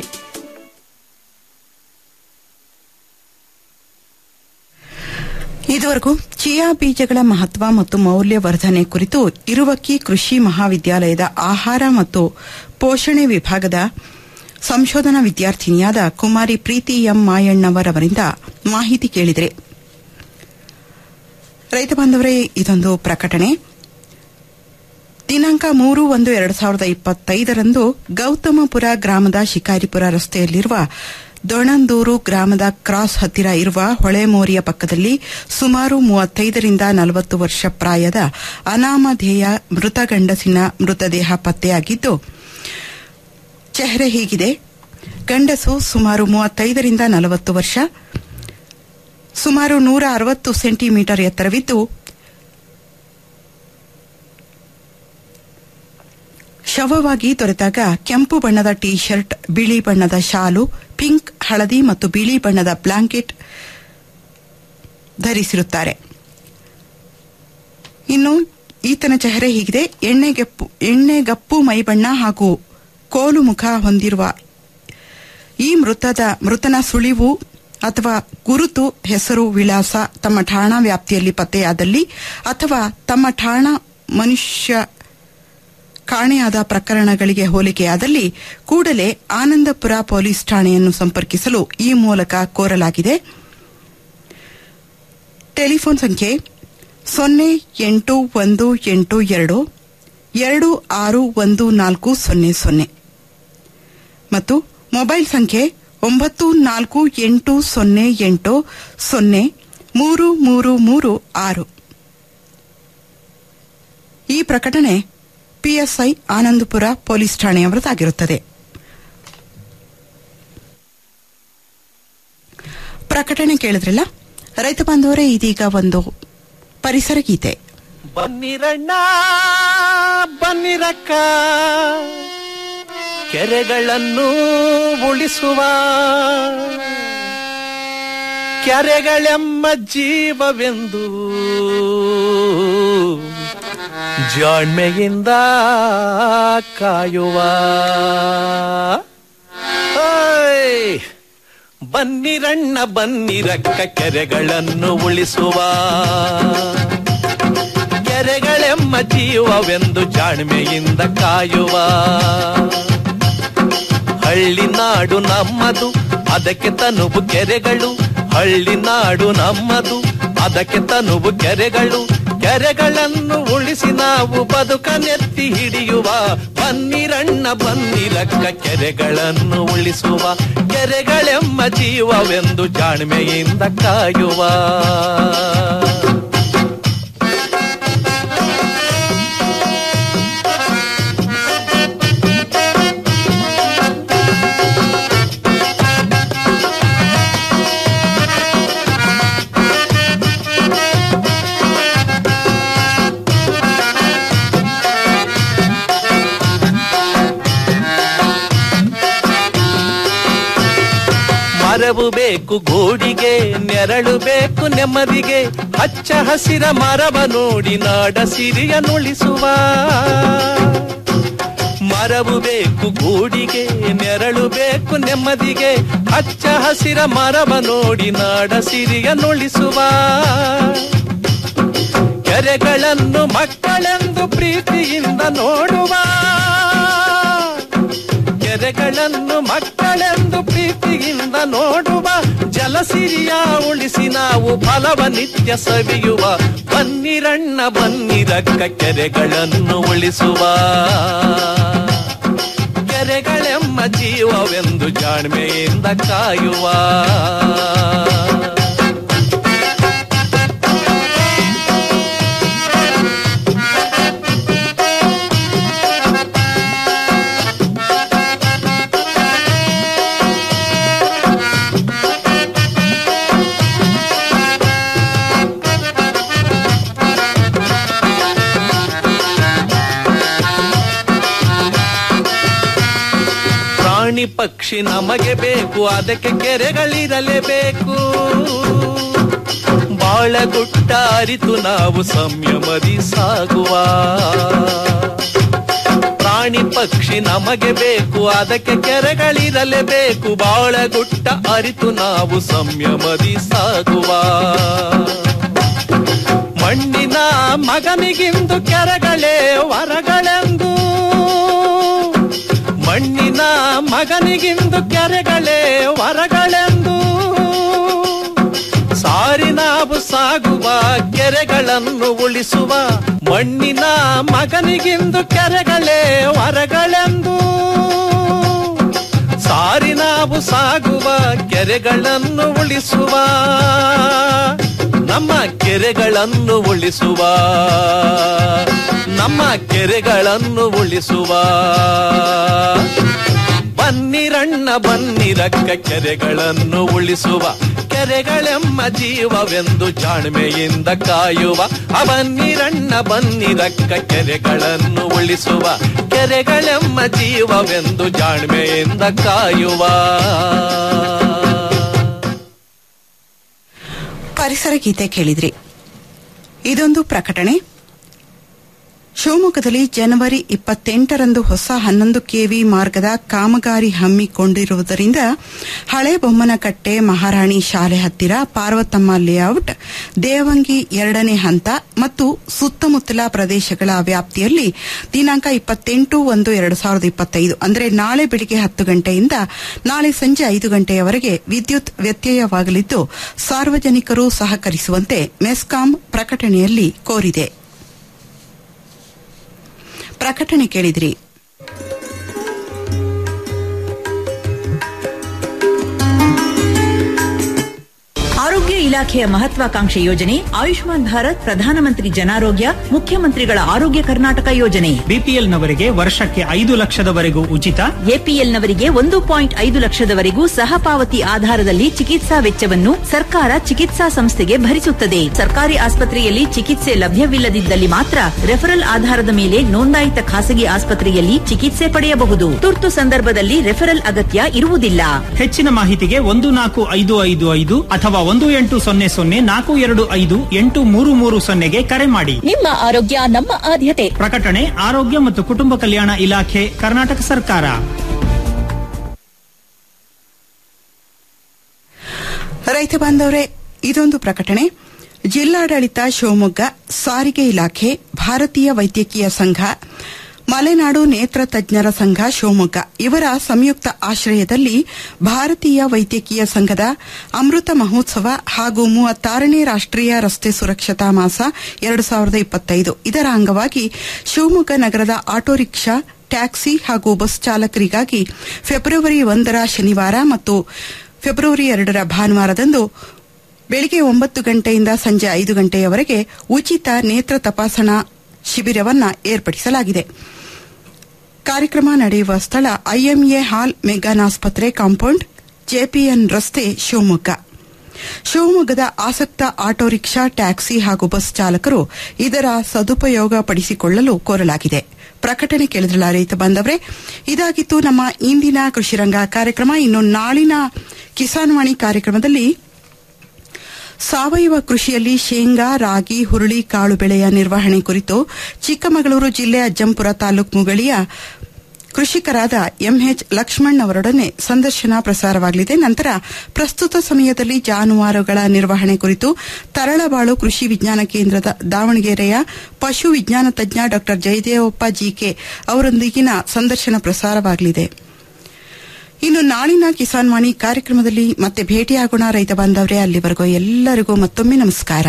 ಇದುವರೆಗೂ ಚಿಯಾ ಬೀಜಗಳ ಮಹತ್ವ ಮತ್ತು ಮೌಲ್ಯವರ್ಧನೆ ಕುರಿತು ಇರುವಕ್ಕಿ ಕೃಷಿ ಮಹಾವಿದ್ಯಾಲಯದ ಆಹಾರ ಮತ್ತು ಪೋಷಣೆ ವಿಭಾಗದ ಸಂಶೋಧನಾ ವಿದ್ಯಾರ್ಥಿನಿಯಾದ ಕುಮಾರಿ ಪ್ರೀತಿ ಎಂ ಮಾಯಣ್ಣವರವರಿಂದ ಮಾಹಿತಿ ಕೇಳಿದರೆ ರೈತ ಬಾಂಧವರೇ ಇದೊಂದು ಪ್ರಕಟಣೆ ದಿನಾಂಕ ಮೂರು ಒಂದು ಎರಡು ಸಾವಿರದ ಇಪ್ಪತ್ತೈದರಂದು ಗೌತಮಪುರ ಗ್ರಾಮದ ಶಿಕಾರಿಪುರ ರಸ್ತೆಯಲ್ಲಿರುವ ದೊಣಂದೂರು ಗ್ರಾಮದ ಕ್ರಾಸ್ ಹತ್ತಿರ ಇರುವ ಹೊಳೆಮೋರಿಯ ಪಕ್ಕದಲ್ಲಿ ಸುಮಾರು ಮೂವತ್ತೈದರಿಂದ ನಲವತ್ತು ವರ್ಷ ಪ್ರಾಯದ ಅನಾಮಧೇಯ ಮೃತ ಗಂಡಸಿನ ಮೃತದೇಹ ಪತ್ತೆಯಾಗಿದ್ದು ಚೆಹರೆ ಹೀಗಿದೆ ಗಂಡಸು ಸುಮಾರು ಮೂವತ್ತೈದರಿಂದ ನಲವತ್ತು ವರ್ಷ ಸುಮಾರು ನೂರ ಅರವತ್ತು ಸೆಂಟಿಮೀಟರ್ ಎತ್ತರವಿದ್ದು ಶವವಾಗಿ ದೊರೆತಾಗ ಕೆಂಪು ಬಣ್ಣದ ಟಿ ಶರ್ಟ್ ಬಿಳಿ ಬಣ್ಣದ ಶಾಲು ಪಿಂಕ್ ಹಳದಿ ಮತ್ತು ಬಿಳಿ ಬಣ್ಣದ ಬ್ಲಾಂಕೆಟ್ ಧರಿಸಿರುತ್ತಾರೆ ಇನ್ನು ಈತನ ಚೆಹರೆ ಹೀಗಿದೆ ಎಣ್ಣೆಗೆಪ್ಪು ಎಣ್ಣೆಗಪ್ಪು ಮೈಬಣ್ಣ ಹಾಗೂ ಕೋಲು ಮುಖ ಹೊಂದಿರುವ ಈ ಮೃತದ ಮೃತನ ಸುಳಿವು ಅಥವಾ ಗುರುತು ಹೆಸರು ವಿಳಾಸ ತಮ್ಮ ಠಾಣಾ ವ್ಯಾಪ್ತಿಯಲ್ಲಿ ಪತ್ತೆಯಾದಲ್ಲಿ ಅಥವಾ ತಮ್ಮ ಠಾಣಾ ಮನುಷ್ಯ ಕಾಣೆಯಾದ ಪ್ರಕರಣಗಳಿಗೆ ಹೋಲಿಕೆಯಾದಲ್ಲಿ ಕೂಡಲೇ ಆನಂದಪುರ ಪೊಲೀಸ್ ಠಾಣೆಯನ್ನು ಸಂಪರ್ಕಿಸಲು ಈ ಮೂಲಕ ಕೋರಲಾಗಿದೆ ಟೆಲಿಫೋನ್ ಸಂಖ್ಯೆ ಸೊನ್ನೆ ಎಂಟು ಒಂದು ಎಂಟು ಎರಡು ಎರಡು ಆರು ಒಂದು ನಾಲ್ಕು ಸೊನ್ನೆ ಸೊನ್ನೆ ಮತ್ತು ಮೊಬೈಲ್ ಸಂಖ್ಯೆ ಒಂಬತ್ತು ನಾಲ್ಕು ಎಂಟು ಸೊನ್ನೆ ಎಂಟು ಸೊನ್ನೆ ಮೂರು ಮೂರು ಮೂರು ಆರು ಈ ಪ್ರಕಟಣೆ ಪಿಎಸ್ಐ ಆನಂದಪುರ ಪೊಲೀಸ್ ಠಾಣೆಯವರದಾಗಿರುತ್ತದೆ ಪ್ರಕಟಣೆ ಕೇಳಿದ್ರಲ್ಲ ರೈತ ಬಾಂಧವರೇ ಇದೀಗ ಒಂದು ಪರಿಸರ ಗೀತೆ ಬನ್ನಿರಣ್ಣ ಬನ್ನಿರಕ್ಕ ಕೆರೆಗಳನ್ನು ಉಳಿಸುವ ಕೆರೆಗಳೆಮ್ಮ ಜೀವವೆಂದು ಜಾಣ್ಮೆಯಿಂದ ಕಾಯುವ ಓಯ್! ಬನ್ನಿರಣ್ಣ ಬನ್ನಿರಕ್ಕ ಕೆರೆಗಳನ್ನು ಉಳಿಸುವ ಕೆರೆಗಳೆಮ್ಮ ಜೀವವೆಂದು ಜಾಣ್ಮೆಯಿಂದ ಕಾಯುವ ಹಳ್ಳಿ ನಾಡು ನಮ್ಮದು ಅದಕ್ಕೆ ತನುಬು ಕೆರೆಗಳು ಹಳ್ಳಿ ನಾಡು ನಮ್ಮದು ಅದಕ್ಕೆ ತನುಬು ಕೆರೆಗಳು ಕೆರೆಗಳನ್ನು ಉಳಿಸಿ ನಾವು ಬದುಕನೆತ್ತಿ ಹಿಡಿಯುವ ಬನ್ನಿರಣ್ಣ ಬನ್ನಿರಕ್ಕ ಕೆರೆಗಳನ್ನು ಉಳಿಸುವ ಕೆರೆಗಳೆಮ್ಮ ಜೀವವೆಂದು ಜಾಣ್ಮೆಯಿಂದ ಕಾಯುವ ಮರವು ಬೇಕು ಗೂಡಿಗೆ ನೆರಳು ಬೇಕು ನೆಮ್ಮದಿಗೆ ಹಚ್ಚ ಹಸಿರ ಮರವ ನೋಡಿ ನಾಡ ಸಿರಿಯ ನುಳಿಸುವ ಮರವು ಬೇಕು ಗೂಡಿಗೆ ನೆರಳು ಬೇಕು ನೆಮ್ಮದಿಗೆ ಹಚ್ಚ ಹಸಿರ ಮರವ ನೋಡಿ ನಾಡ ಸಿರಿಯ ನುಳಿಸುವ ಕೆರೆಗಳನ್ನು ಮಕ್ಕಳೆಂದು ಪ್ರೀತಿಯಿಂದ ನೋಡುವ ಕೆರೆಗಳನ್ನು ಮಕ್ಕಳೆಂದು ಪ್ರೀತಿಯಿಂದ ನೋಡುವ ಜಲಸಿರಿಯ ಉಳಿಸಿ ನಾವು ಫಲವ ನಿತ್ಯ ಸವಿಯುವ ಬನ್ನಿರಣ್ಣ ಬನ್ನಿರಕ್ಕ ಕೆರೆಗಳನ್ನು ಉಳಿಸುವ ಕೆರೆಗಳೆಮ್ಮ ಜೀವವೆಂದು ಜಾಣ್ಮೆಯಿಂದ ಕಾಯುವ ಪ್ರಾಣಿ ಪಕ್ಷಿ ನಮಗೆ ಬೇಕು ಅದಕ್ಕೆ ಕೆರೆಗಳಿರಲೇಬೇಕು ಬಾಳಗುಟ್ಟ ಅರಿತು ನಾವು ಸಂಯಮದಿ ಸಾಗುವ ಪ್ರಾಣಿ ಪಕ್ಷಿ ನಮಗೆ ಬೇಕು ಅದಕ್ಕೆ ಕೆರೆಗಳಿರಲೇಬೇಕು ಬಾಳಗುಟ್ಟ ಅರಿತು ನಾವು ಸಂಯಮದಿ ಸಾಗುವ ಮಣ್ಣಿನ ಮಗನಿಗಿಂದು ಕೆರೆಗಳೇ ವರಗಳೆಂದು ಮಣ್ಣಿನ ಮಗನಿಗಿಂದು ಕೆರೆಗಳೇ ವರಗಳೆಂದು ಸಾರಿ ನಾವು ಸಾಗುವ ಕೆರೆಗಳನ್ನು ಉಳಿಸುವ ಮಣ್ಣಿನ ಮಗನಿಗಿಂದು ಕೆರೆಗಳೇ ವರಗಳೆಂದು ಸಾರಿ ನಾವು ಸಾಗುವ ಕೆರೆಗಳನ್ನು ಉಳಿಸುವ ನಮ್ಮ ಕೆರೆಗಳನ್ನು ಉಳಿಸುವ ನಮ್ಮ ಕೆರೆಗಳನ್ನು ಉಳಿಸುವ ಬನ್ನಿರಣ್ಣ ಬನ್ನಿರಕ್ಕ ಕೆರೆಗಳನ್ನು ಉಳಿಸುವ ಕೆರೆಗಳೆಮ್ಮ ಜೀವವೆಂದು ಜಾಣ್ಮೆಯಿಂದ ಕಾಯುವ ಆ ಬನ್ನಿರಣ್ಣ ಬನ್ನಿರಕ್ಕ ಕೆರೆಗಳನ್ನು ಉಳಿಸುವ ಕೆರೆಗಳೆಮ್ಮ ಜೀವವೆಂದು ಜಾಣ್ಮೆಯಿಂದ ಕಾಯುವ ಪರಿಸರ ಗೀತೆ ಕೇಳಿದ್ರಿ ಇದೊಂದು ಪ್ರಕಟಣೆ ಶಿವಮೊಗ್ಗದಲ್ಲಿ ಜನವರಿ ಇಪ್ಪತ್ತೆಂಟರಂದು ಹೊಸ ಹನ್ನೊಂದು ಕೆವಿ ಮಾರ್ಗದ ಕಾಮಗಾರಿ ಹಮ್ಮಿಕೊಂಡಿರುವುದರಿಂದ ಹಳೆ ಬೊಮ್ಮನಕಟ್ಟೆ ಮಹಾರಾಣಿ ಶಾಲೆ ಹತ್ತಿರ ಪಾರ್ವತಮ್ಮ ಲೇಔಟ್ ದೇವಂಗಿ ಎರಡನೇ ಹಂತ ಮತ್ತು ಸುತ್ತಮುತ್ತಲ ಪ್ರದೇಶಗಳ ವ್ಯಾಪ್ತಿಯಲ್ಲಿ ದಿನಾಂಕ ಇಪ್ಪತ್ತೆಂಟು ಒಂದು ಎರಡು ಸಾವಿರದ ಇಪ್ಪತ್ತೈದು ಅಂದರೆ ನಾಳೆ ಬೆಳಿಗ್ಗೆ ಹತ್ತು ಗಂಟೆಯಿಂದ ನಾಳೆ ಸಂಜೆ ಐದು ಗಂಟೆಯವರೆಗೆ ವಿದ್ಯುತ್ ವ್ಯತ್ಯಯವಾಗಲಿದ್ದು ಸಾರ್ವಜನಿಕರು ಸಹಕರಿಸುವಂತೆ ಮೆಸ್ಕಾಂ ಪ್ರಕಟಣೆಯಲ್ಲಿ ಕೋರಿದೆ ಪ್ರಕಟಣೆ ಕೇಳಿದ್ರಿ ಆರೋಗ್ಯ ಇಲಾಖೆಯ ಮಹತ್ವಾಕಾಂಕ್ಷೆ ಯೋಜನೆ ಆಯುಷ್ಮಾನ್ ಭಾರತ್ ಪ್ರಧಾನಮಂತ್ರಿ ಜನಾರೋಗ್ಯ ಮುಖ್ಯಮಂತ್ರಿಗಳ ಆರೋಗ್ಯ ಕರ್ನಾಟಕ ಯೋಜನೆ ಬಿಪಿಎಲ್ ನವರಿಗೆ ವರ್ಷಕ್ಕೆ ಐದು ಲಕ್ಷದವರೆಗೂ ಉಚಿತ ಎಪಿಎಲ್ನವರಿಗೆ ಒಂದು ಪಾಯಿಂಟ್ ಐದು ಲಕ್ಷದವರೆಗೂ ಸಹಪಾವತಿ ಆಧಾರದಲ್ಲಿ ಚಿಕಿತ್ಸಾ ವೆಚ್ಚವನ್ನು ಸರ್ಕಾರ ಚಿಕಿತ್ಸಾ ಸಂಸ್ಥೆಗೆ ಭರಿಸುತ್ತದೆ ಸರ್ಕಾರಿ ಆಸ್ಪತ್ರೆಯಲ್ಲಿ ಚಿಕಿತ್ಸೆ ಲಭ್ಯವಿಲ್ಲದಿದ್ದಲ್ಲಿ ಮಾತ್ರ ರೆಫರಲ್ ಆಧಾರದ ಮೇಲೆ ನೋಂದಾಯಿತ ಖಾಸಗಿ ಆಸ್ಪತ್ರೆಯಲ್ಲಿ ಚಿಕಿತ್ಸೆ ಪಡೆಯಬಹುದು ತುರ್ತು ಸಂದರ್ಭದಲ್ಲಿ ರೆಫರಲ್ ಅಗತ್ಯ ಇರುವುದಿಲ್ಲ ಹೆಚ್ಚಿನ ಮಾಹಿತಿಗೆ ಒಂದು ನಾಲ್ಕು ಐದು ಐದು ಐದು ಅಥವಾ ಒಂದು ಎಂಟು ಸೊನ್ನೆ ಸೊನ್ನೆ ನಾಲ್ಕು ಎರಡು ಐದು ಎಂಟು ಮೂರು ಮೂರು ಸೊನ್ನೆಗೆ ಕರೆ ಮಾಡಿ ನಿಮ್ಮ ಆರೋಗ್ಯ ನಮ್ಮ ಆದ್ಯತೆ ಪ್ರಕಟಣೆ ಆರೋಗ್ಯ ಮತ್ತು ಕುಟುಂಬ ಕಲ್ಯಾಣ ಇಲಾಖೆ ಕರ್ನಾಟಕ ಸರ್ಕಾರ ರೈತ ಬಾಂಧವರೇ ಇದೊಂದು ಪ್ರಕಟಣೆ ಜಿಲ್ಲಾಡಳಿತ ಶಿವಮೊಗ್ಗ ಸಾರಿಗೆ ಇಲಾಖೆ ಭಾರತೀಯ ವೈದ್ಯಕೀಯ ಸಂಘ ಮಲೆನಾಡು ನೇತ್ರ ತಜ್ಞರ ಸಂಘ ಶಿವಮೊಗ್ಗ ಇವರ ಸಂಯುಕ್ತ ಆಶ್ರಯದಲ್ಲಿ ಭಾರತೀಯ ವೈದ್ಯಕೀಯ ಸಂಘದ ಅಮೃತ ಮಹೋತ್ಸವ ಹಾಗೂ ಮೂವತ್ತಾರನೇ ರಾಷ್ಟೀಯ ರಸ್ತೆ ಸುರಕ್ಷತಾ ಮಾಸ ಎರಡು ಸಾವಿರದ ಇಪ್ಪತ್ತೈದು ಇದರ ಅಂಗವಾಗಿ ಶಿವಮೊಗ್ಗ ನಗರದ ಆಟೋ ರಿಕ್ಷಾ ಟ್ಯಾಕ್ಸಿ ಹಾಗೂ ಬಸ್ ಚಾಲಕರಿಗಾಗಿ ಫೆಬ್ರವರಿ ಒಂದರ ಶನಿವಾರ ಮತ್ತು ಫೆಬ್ರವರಿ ಎರಡರ ಭಾನುವಾರದಂದು ಬೆಳಗ್ಗೆ ಒಂಬತ್ತು ಗಂಟೆಯಿಂದ ಸಂಜೆ ಐದು ಗಂಟೆಯವರೆಗೆ ಉಚಿತ ನೇತ್ರ ತಪಾಸಣಾ ಶಿಬಿರವನ್ನು ಏರ್ಪಡಿಸಲಾಗಿದೆ ಕಾರ್ಯಕ್ರಮ ನಡೆಯುವ ಸ್ಥಳ ಐಎಂಎ ಹಾಲ್ ಮೆಗ್ಗಾನ್ ಆಸ್ಪತ್ರೆ ಕಾಂಪೌಂಡ್ ಜೆಪಿಎನ್ ರಸ್ತೆ ಶಿವಮೊಗ್ಗ ಶಿವಮೊಗ್ಗದ ಆಸಕ್ತ ಆಟೋ ರಿಕ್ಷಾ ಟ್ಯಾಕ್ಸಿ ಹಾಗೂ ಬಸ್ ಚಾಲಕರು ಇದರ ಸದುಪಯೋಗ ಪಡಿಸಿಕೊಳ್ಳಲು ಕೋರಲಾಗಿದೆ ಪ್ರಕಟಣೆ ಕೇಳಿದ್ರಲ್ಲ ರೈತ ಬಾಂಧವರೇ ಇದಾಗಿತ್ತು ನಮ್ಮ ಇಂದಿನ ಕೃಷಿರಂಗ ಕಾರ್ಯಕ್ರಮ ಇನ್ನು ನಾಳಿನ ಕಿಸಾನ್ವಾಣಿ ಕಾರ್ಯಕ್ರಮದಲ್ಲಿ ಸಾವಯವ ಕೃಷಿಯಲ್ಲಿ ಶೇಂಗಾ ರಾಗಿ ಹುರುಳಿ ಕಾಳು ಬೆಳೆಯ ನಿರ್ವಹಣೆ ಕುರಿತು ಚಿಕ್ಕಮಗಳೂರು ಜಿಲ್ಲೆ ಅಜ್ಜಂಪುರ ತಾಲೂಕು ಮುಗಳಿಯ ಕೃಷಿಕರಾದ ಎಂಎಚ್ ಲಕ್ಷ್ಮಣ್ ಅವರೊಡನೆ ಸಂದರ್ಶನ ಪ್ರಸಾರವಾಗಲಿದೆ ನಂತರ ಪ್ರಸ್ತುತ ಸಮಯದಲ್ಲಿ ಜಾನುವಾರುಗಳ ನಿರ್ವಹಣೆ ಕುರಿತು ತರಳಬಾಳು ಕೃಷಿ ವಿಜ್ಞಾನ ಕೇಂದ್ರದ ದಾವಣಗೆರೆಯ ಪಶು ವಿಜ್ಞಾನ ತಜ್ಞ ಡಾ ಜಯದೇವಪ್ಪ ಜಿಕೆ ಅವರೊಂದಿಗಿನ ಸಂದರ್ಶನ ಪ್ರಸಾರವಾಗಲಿದೆ ಇನ್ನು ನಾಳಿನ ಕಿಸಾನ್ ವಾಣಿ ಕಾರ್ಯಕ್ರಮದಲ್ಲಿ ಮತ್ತೆ ಭೇಟಿಯಾಗೋಣ ರೈತ ಬಾಂಧವರೇ ಅಲ್ಲಿವರೆಗೂ ಎಲ್ಲರಿಗೂ ಮತ್ತೊಮ್ಮೆ ನಮಸ್ಕಾರ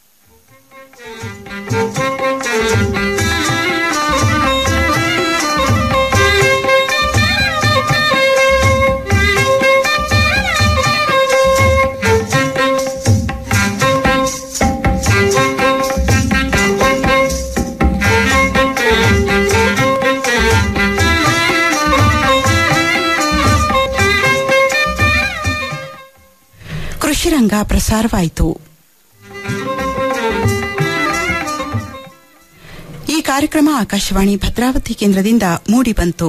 ಕೃಷಿರಂಗ ಪ್ರಸಾರವಾಯಿತು ಈ ಕಾರ್ಯಕ್ರಮ ಆಕಾಶವಾಣಿ ಭದ್ರಾವತಿ ಕೇಂದ್ರದಿಂದ ಮೂಡಿಬಂತು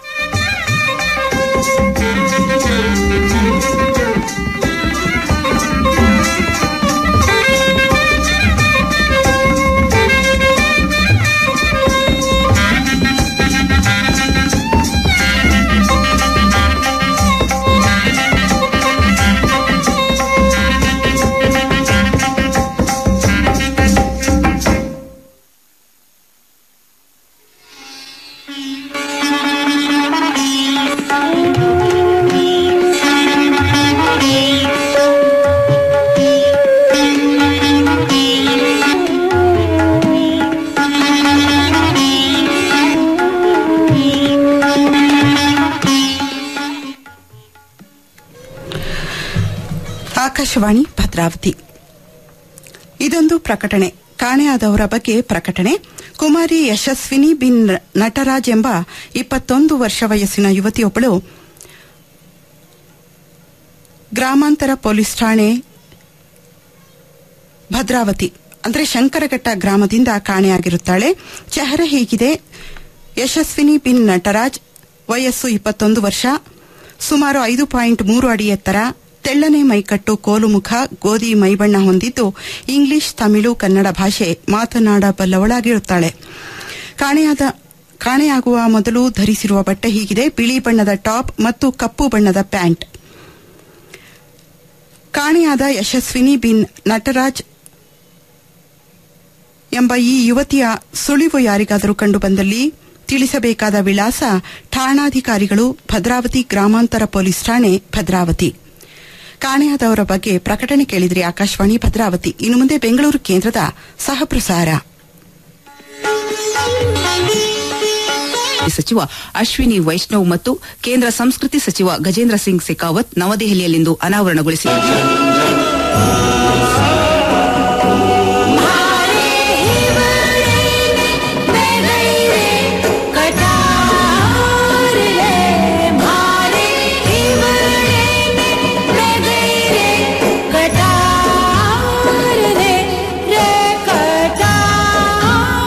ಆಕಾಶವಾಣಿ ಭದ್ರಾವತಿ ಇದೊಂದು ಪ್ರಕಟಣೆ ಕಾಣೆಯಾದವರ ಬಗ್ಗೆ ಪ್ರಕಟಣೆ ಕುಮಾರಿ ಯಶಸ್ವಿನಿ ಬಿನ್ ನಟರಾಜ್ ಎಂಬ ಇಪ್ಪತ್ತೊಂದು ವರ್ಷ ವಯಸ್ಸಿನ ಯುವತಿಯೊಬ್ಬಳು ಗ್ರಾಮಾಂತರ ಪೊಲೀಸ್ ಠಾಣೆ ಭದ್ರಾವತಿ ಅಂದ್ರೆ ಶಂಕರಘಟ್ಟ ಗ್ರಾಮದಿಂದ ಕಾಣೆಯಾಗಿರುತ್ತಾಳೆ ಚೆಹರೆ ಹೀಗಿದೆ ಯಶಸ್ವಿನಿ ಬಿನ್ ನಟರಾಜ್ ವಯಸ್ಸು ಇಪ್ಪತ್ತೊಂದು ವರ್ಷ ಸುಮಾರು ಐದು ಪಾಯಿಂಟ್ ಮೂರು ಅಡಿ ಎತ್ತರ ತೆಳ್ಳನೆ ಮೈಕಟ್ಟು ಕೋಲು ಮುಖ ಗೋಧಿ ಮೈಬಣ್ಣ ಹೊಂದಿದ್ದು ಇಂಗ್ಲಿಷ್ ತಮಿಳು ಕನ್ನಡ ಭಾಷೆ ಮಾತನಾಡಬಲ್ಲವಳಾಗಿರುತ್ತಾಳೆ ಕಾಣೆಯಾದ ಕಾಣೆಯಾಗುವ ಮೊದಲು ಧರಿಸಿರುವ ಬಟ್ಟೆ ಹೀಗಿದೆ ಬಿಳಿ ಬಣ್ಣದ ಟಾಪ್ ಮತ್ತು ಕಪ್ಪು ಬಣ್ಣದ ಪ್ಯಾಂಟ್ ಕಾಣೆಯಾದ ಯಶಸ್ವಿನಿ ಬಿನ್ ನಟರಾಜ್ ಎಂಬ ಈ ಯುವತಿಯ ಸುಳಿವು ಯಾರಿಗಾದರೂ ಕಂಡುಬಂದಲ್ಲಿ ತಿಳಿಸಬೇಕಾದ ವಿಳಾಸ ಠಾಣಾಧಿಕಾರಿಗಳು ಭದ್ರಾವತಿ ಗ್ರಾಮಾಂತರ ಪೊಲೀಸ್ ಠಾಣೆ ಭದ್ರಾವತಿ ಕಾಣೆಯಾದವರ ಬಗ್ಗೆ ಪ್ರಕಟಣೆ ಕೇಳಿದ್ರಿ ಆಕಾಶವಾಣಿ ಭದ್ರಾವತಿ ಇನ್ನು ಮುಂದೆ ಬೆಂಗಳೂರು ಕೇಂದ್ರದ ಸಹಪ್ರಸಾರ ಸಚಿವ ಅಶ್ವಿನಿ ವೈಷ್ಣವ್ ಮತ್ತು ಕೇಂದ್ರ ಸಂಸ್ಕೃತಿ ಸಚಿವ ಗಜೇಂದ್ರ ಸಿಂಗ್ ಶೆಖಾವತ್ ನವದೆಹಲಿಯಲ್ಲಿಂದು ಅನಾವರಣಗೊಳಿಸಿದರು